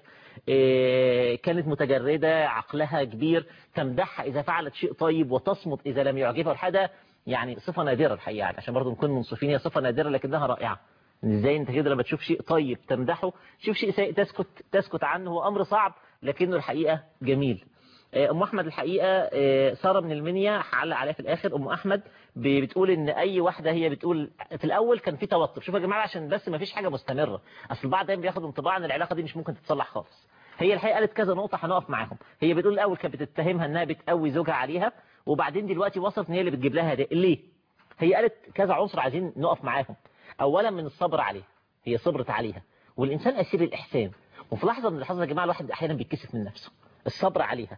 إيه، كانت متجردة عقلها كبير تمدحها إذا فعلت شيء طيب وتصمت إذا لم يعجبها الحاجة يعني صفة نادرة الحقيقة يعني عشان برضو نكون منصفين هي صفة نادرة لكنها رائعة ازاي انت كده لما تشوف شيء طيب تمدحه تشوف شيء سيء تسكت تسكت عنه هو امر صعب لكنه الحقيقة جميل ام احمد الحقيقه آه، ساره من المنيا هعلق عليها في الاخر ام احمد ب- بتقول ان اي واحده هي بتقول في الاول كان في توتر شوفوا يا جماعه عشان بس ما فيش حاجه مستمره اصل البعض دايما بياخد انطباع ان العلاقه دي مش ممكن تتصلح خالص هي الحقيقه قالت كذا نقطه هنقف معاهم هي بتقول الاول كانت بتتهمها انها بتقوي زوجها عليها وبعدين دلوقتي وصلت ان هي اللي بتجيب لها هدايا ليه هي قالت كذا عنصر عايزين نقف معاهم اولا من الصبر عليها هي صبرت عليها والانسان اسير الاحسان وفي لحظه من اللحظات يا جماعه الواحد احيانا بيتكسف من نفسه الصبر عليها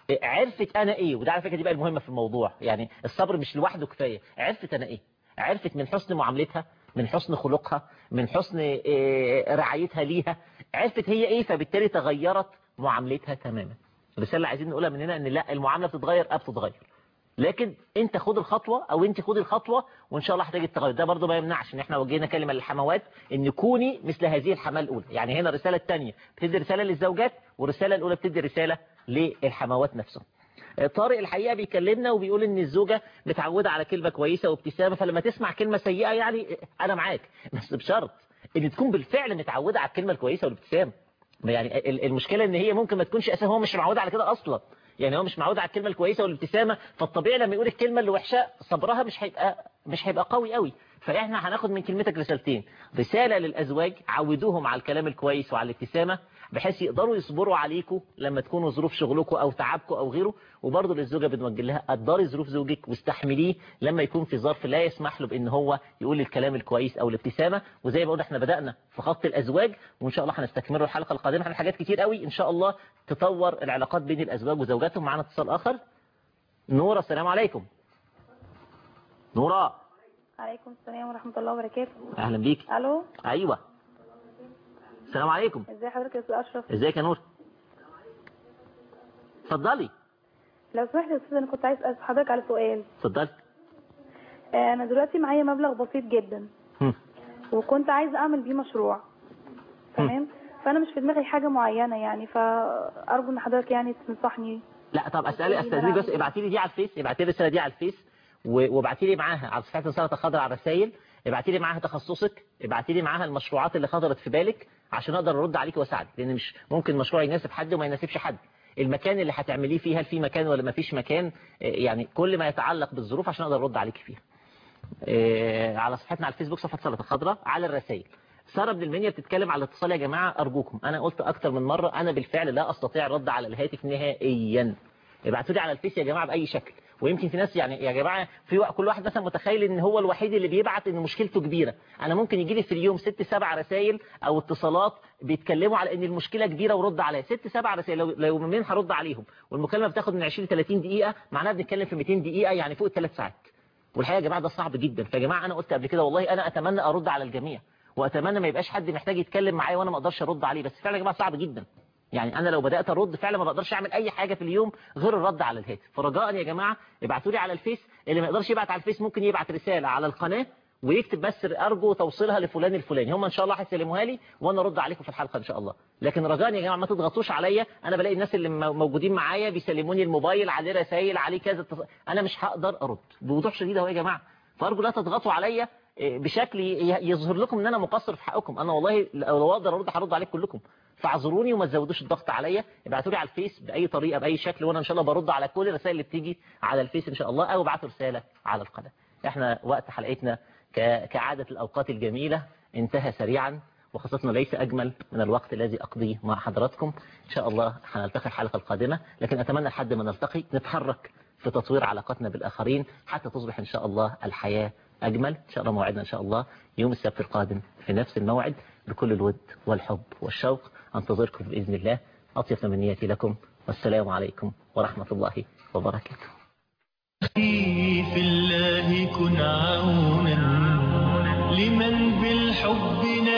عرفت انا ايه وده على فكره دي بقى المهمه في الموضوع يعني الصبر مش لوحده كفايه عرفت انا ايه عرفت من حسن معاملتها من حسن خلقها من حسن إيه، رعايتها ليها عرفت هي ايه فبالتالي تغيرت معاملتها تماما الرساله اللي عايزين نقولها من هنا ان لا المعامله بتتغير اه بتتغير لكن انت خد الخطوة او انت خد الخطوة وان شاء الله هتجد التغير ده برضو ما يمنعش ان احنا وجهنا كلمة للحموات ان كوني مثل هذه الحماة الاولى يعني هنا الرسالة الثانية بتدي رسالة للزوجات والرسالة الاولى بتدي رسالة للحموات نفسهم طارق الحقيقة بيكلمنا وبيقول ان الزوجة متعودة على كلمة كويسة وابتسامة فلما تسمع كلمة سيئة يعني انا معاك بس بشرط ان تكون بالفعل متعودة على الكلمة الكويسة والابتسامة يعني ال- المشكلة ان هي ممكن ما تكونش اساسا هو مش معود على كده اصلا يعني هو مش معود على الكلمة الكويسة والابتسامة فالطبيعي لما يقول الكلمة اللي وحشة صبرها مش هيبقى مش هيبقى قوي قوي فاحنا هناخد من كلمتك رسالتين رسالة للازواج عودوهم على الكلام الكويس وعلى الابتسامة بحيث يقدروا يصبروا عليكم لما تكونوا ظروف شغلكم او تعبكم او غيره وبرضه للزوجة بنوجه لها قدري ظروف زوجك واستحمليه لما يكون في ظرف لا يسمح له بان هو يقول الكلام الكويس او الابتسامة وزي ما قلنا احنا بدأنا في خط الازواج وان شاء الله هنستكمله الحلقة القادمة عن حاجات كتير قوي ان شاء الله تطور العلاقات بين الازواج وزوجاتهم معانا اتصال اخر نورة السلام عليكم نورة عليكم السلام ورحمة الله وبركاته اهلا بيك الو ايوه السلام عليكم ازي حضرتك يا استاذ اشرف ازيك يا نور اتفضلي لو سمحت يا استاذ انا كنت عايز اسال حضرتك على سؤال اتفضلي آه، انا دلوقتي معايا مبلغ بسيط جدا هم. وكنت عايزه اعمل بيه مشروع تمام فانا مش في دماغي حاجه معينه يعني فارجو ان حضرتك يعني تنصحني لا طب اسالي استاذنك بس ابعتي لي دي على الفيس ابعتي لي الرساله دي على الفيس و- وابعتي لي معاها على صفحه السلطه الخضراء على الرسائل ابعتي لي معاها تخصصك ابعتي لي معاها المشروعات اللي خطرت في بالك عشان اقدر ارد عليك واساعدك لان مش ممكن مشروع يناسب حد وما يناسبش حد المكان اللي هتعمليه فيه هل في مكان ولا ما فيش مكان آه، يعني كل ما يتعلق بالظروف عشان اقدر ارد عليك فيها آه، على صفحتنا على الفيسبوك صفحه سلطه الخضراء على الرسائل ساره بن المنيا بتتكلم على الاتصال يا جماعه ارجوكم انا قلت اكتر من مره انا بالفعل لا استطيع الرد على الهاتف نهائيا ابعتوا لي على الفيس يا جماعه باي شكل ويمكن في ناس يعني يا جماعه في وق- كل واحد مثلا متخيل ان هو الوحيد اللي بيبعت ان مشكلته كبيره انا ممكن يجي لي في اليوم ست سبع رسائل او اتصالات بيتكلموا على ان المشكله كبيره ورد عليها ست سبع رسائل لو لو منين هرد عليهم والمكالمه بتاخد من 20 ل 30 دقيقه معناها بنتكلم في 200 دقيقه يعني فوق الثلاث ساعات والحقيقه يا جماعه ده صعب جدا فيا جماعه انا قلت قبل كده والله انا اتمنى ارد على الجميع واتمنى ما يبقاش حد محتاج يتكلم معايا وانا ما اقدرش ارد عليه بس فعلا يا جماعه صعب جدا يعني انا لو بدات ارد فعلا ما بقدرش اعمل اي حاجه في اليوم غير الرد على الهاتف فرجاء يا جماعه ابعتوا لي على الفيس اللي ما يقدرش يبعت على الفيس ممكن يبعت رساله على القناه ويكتب بس ارجو توصيلها لفلان الفلاني هم ان شاء الله هيسلموها لي وانا ارد عليكم في الحلقه ان شاء الله لكن رجاء يا جماعه ما تضغطوش عليا انا بلاقي الناس اللي مو- موجودين معايا بيسلموني الموبايل عليه رسائل عليه كذا اتصال. انا مش هقدر ارد بوضوح شديد اهو يا جماعه فارجو لا تضغطوا عليا إيه، بشكل ي- يظهر لكم ان انا مقصر في حقكم انا والله لو اقدر ارد هرد عليكم كلكم فاعذروني وما تزودوش الضغط عليا ابعتوا لي على الفيس باي طريقه باي شكل وانا ان شاء الله برد على كل الرسائل اللي بتيجي على الفيس ان شاء الله او ابعتوا رساله على القناه احنا وقت حلقتنا ك- كعاده الاوقات الجميله انتهى سريعا وخاصة ليس أجمل من الوقت الذي أقضيه مع حضراتكم إن شاء الله هنلتقي الحلقة القادمة لكن أتمنى لحد ما نلتقي نتحرك في تطوير علاقتنا بالآخرين حتى تصبح إن شاء الله الحياة أجمل إن شاء الله موعدنا إن شاء الله يوم السبت القادم في نفس الموعد بكل الود والحب والشوق أنتظركم بإذن الله أطيب تمنياتي لكم والسلام عليكم ورحمة الله وبركاته في الله كن عونا لمن بالحب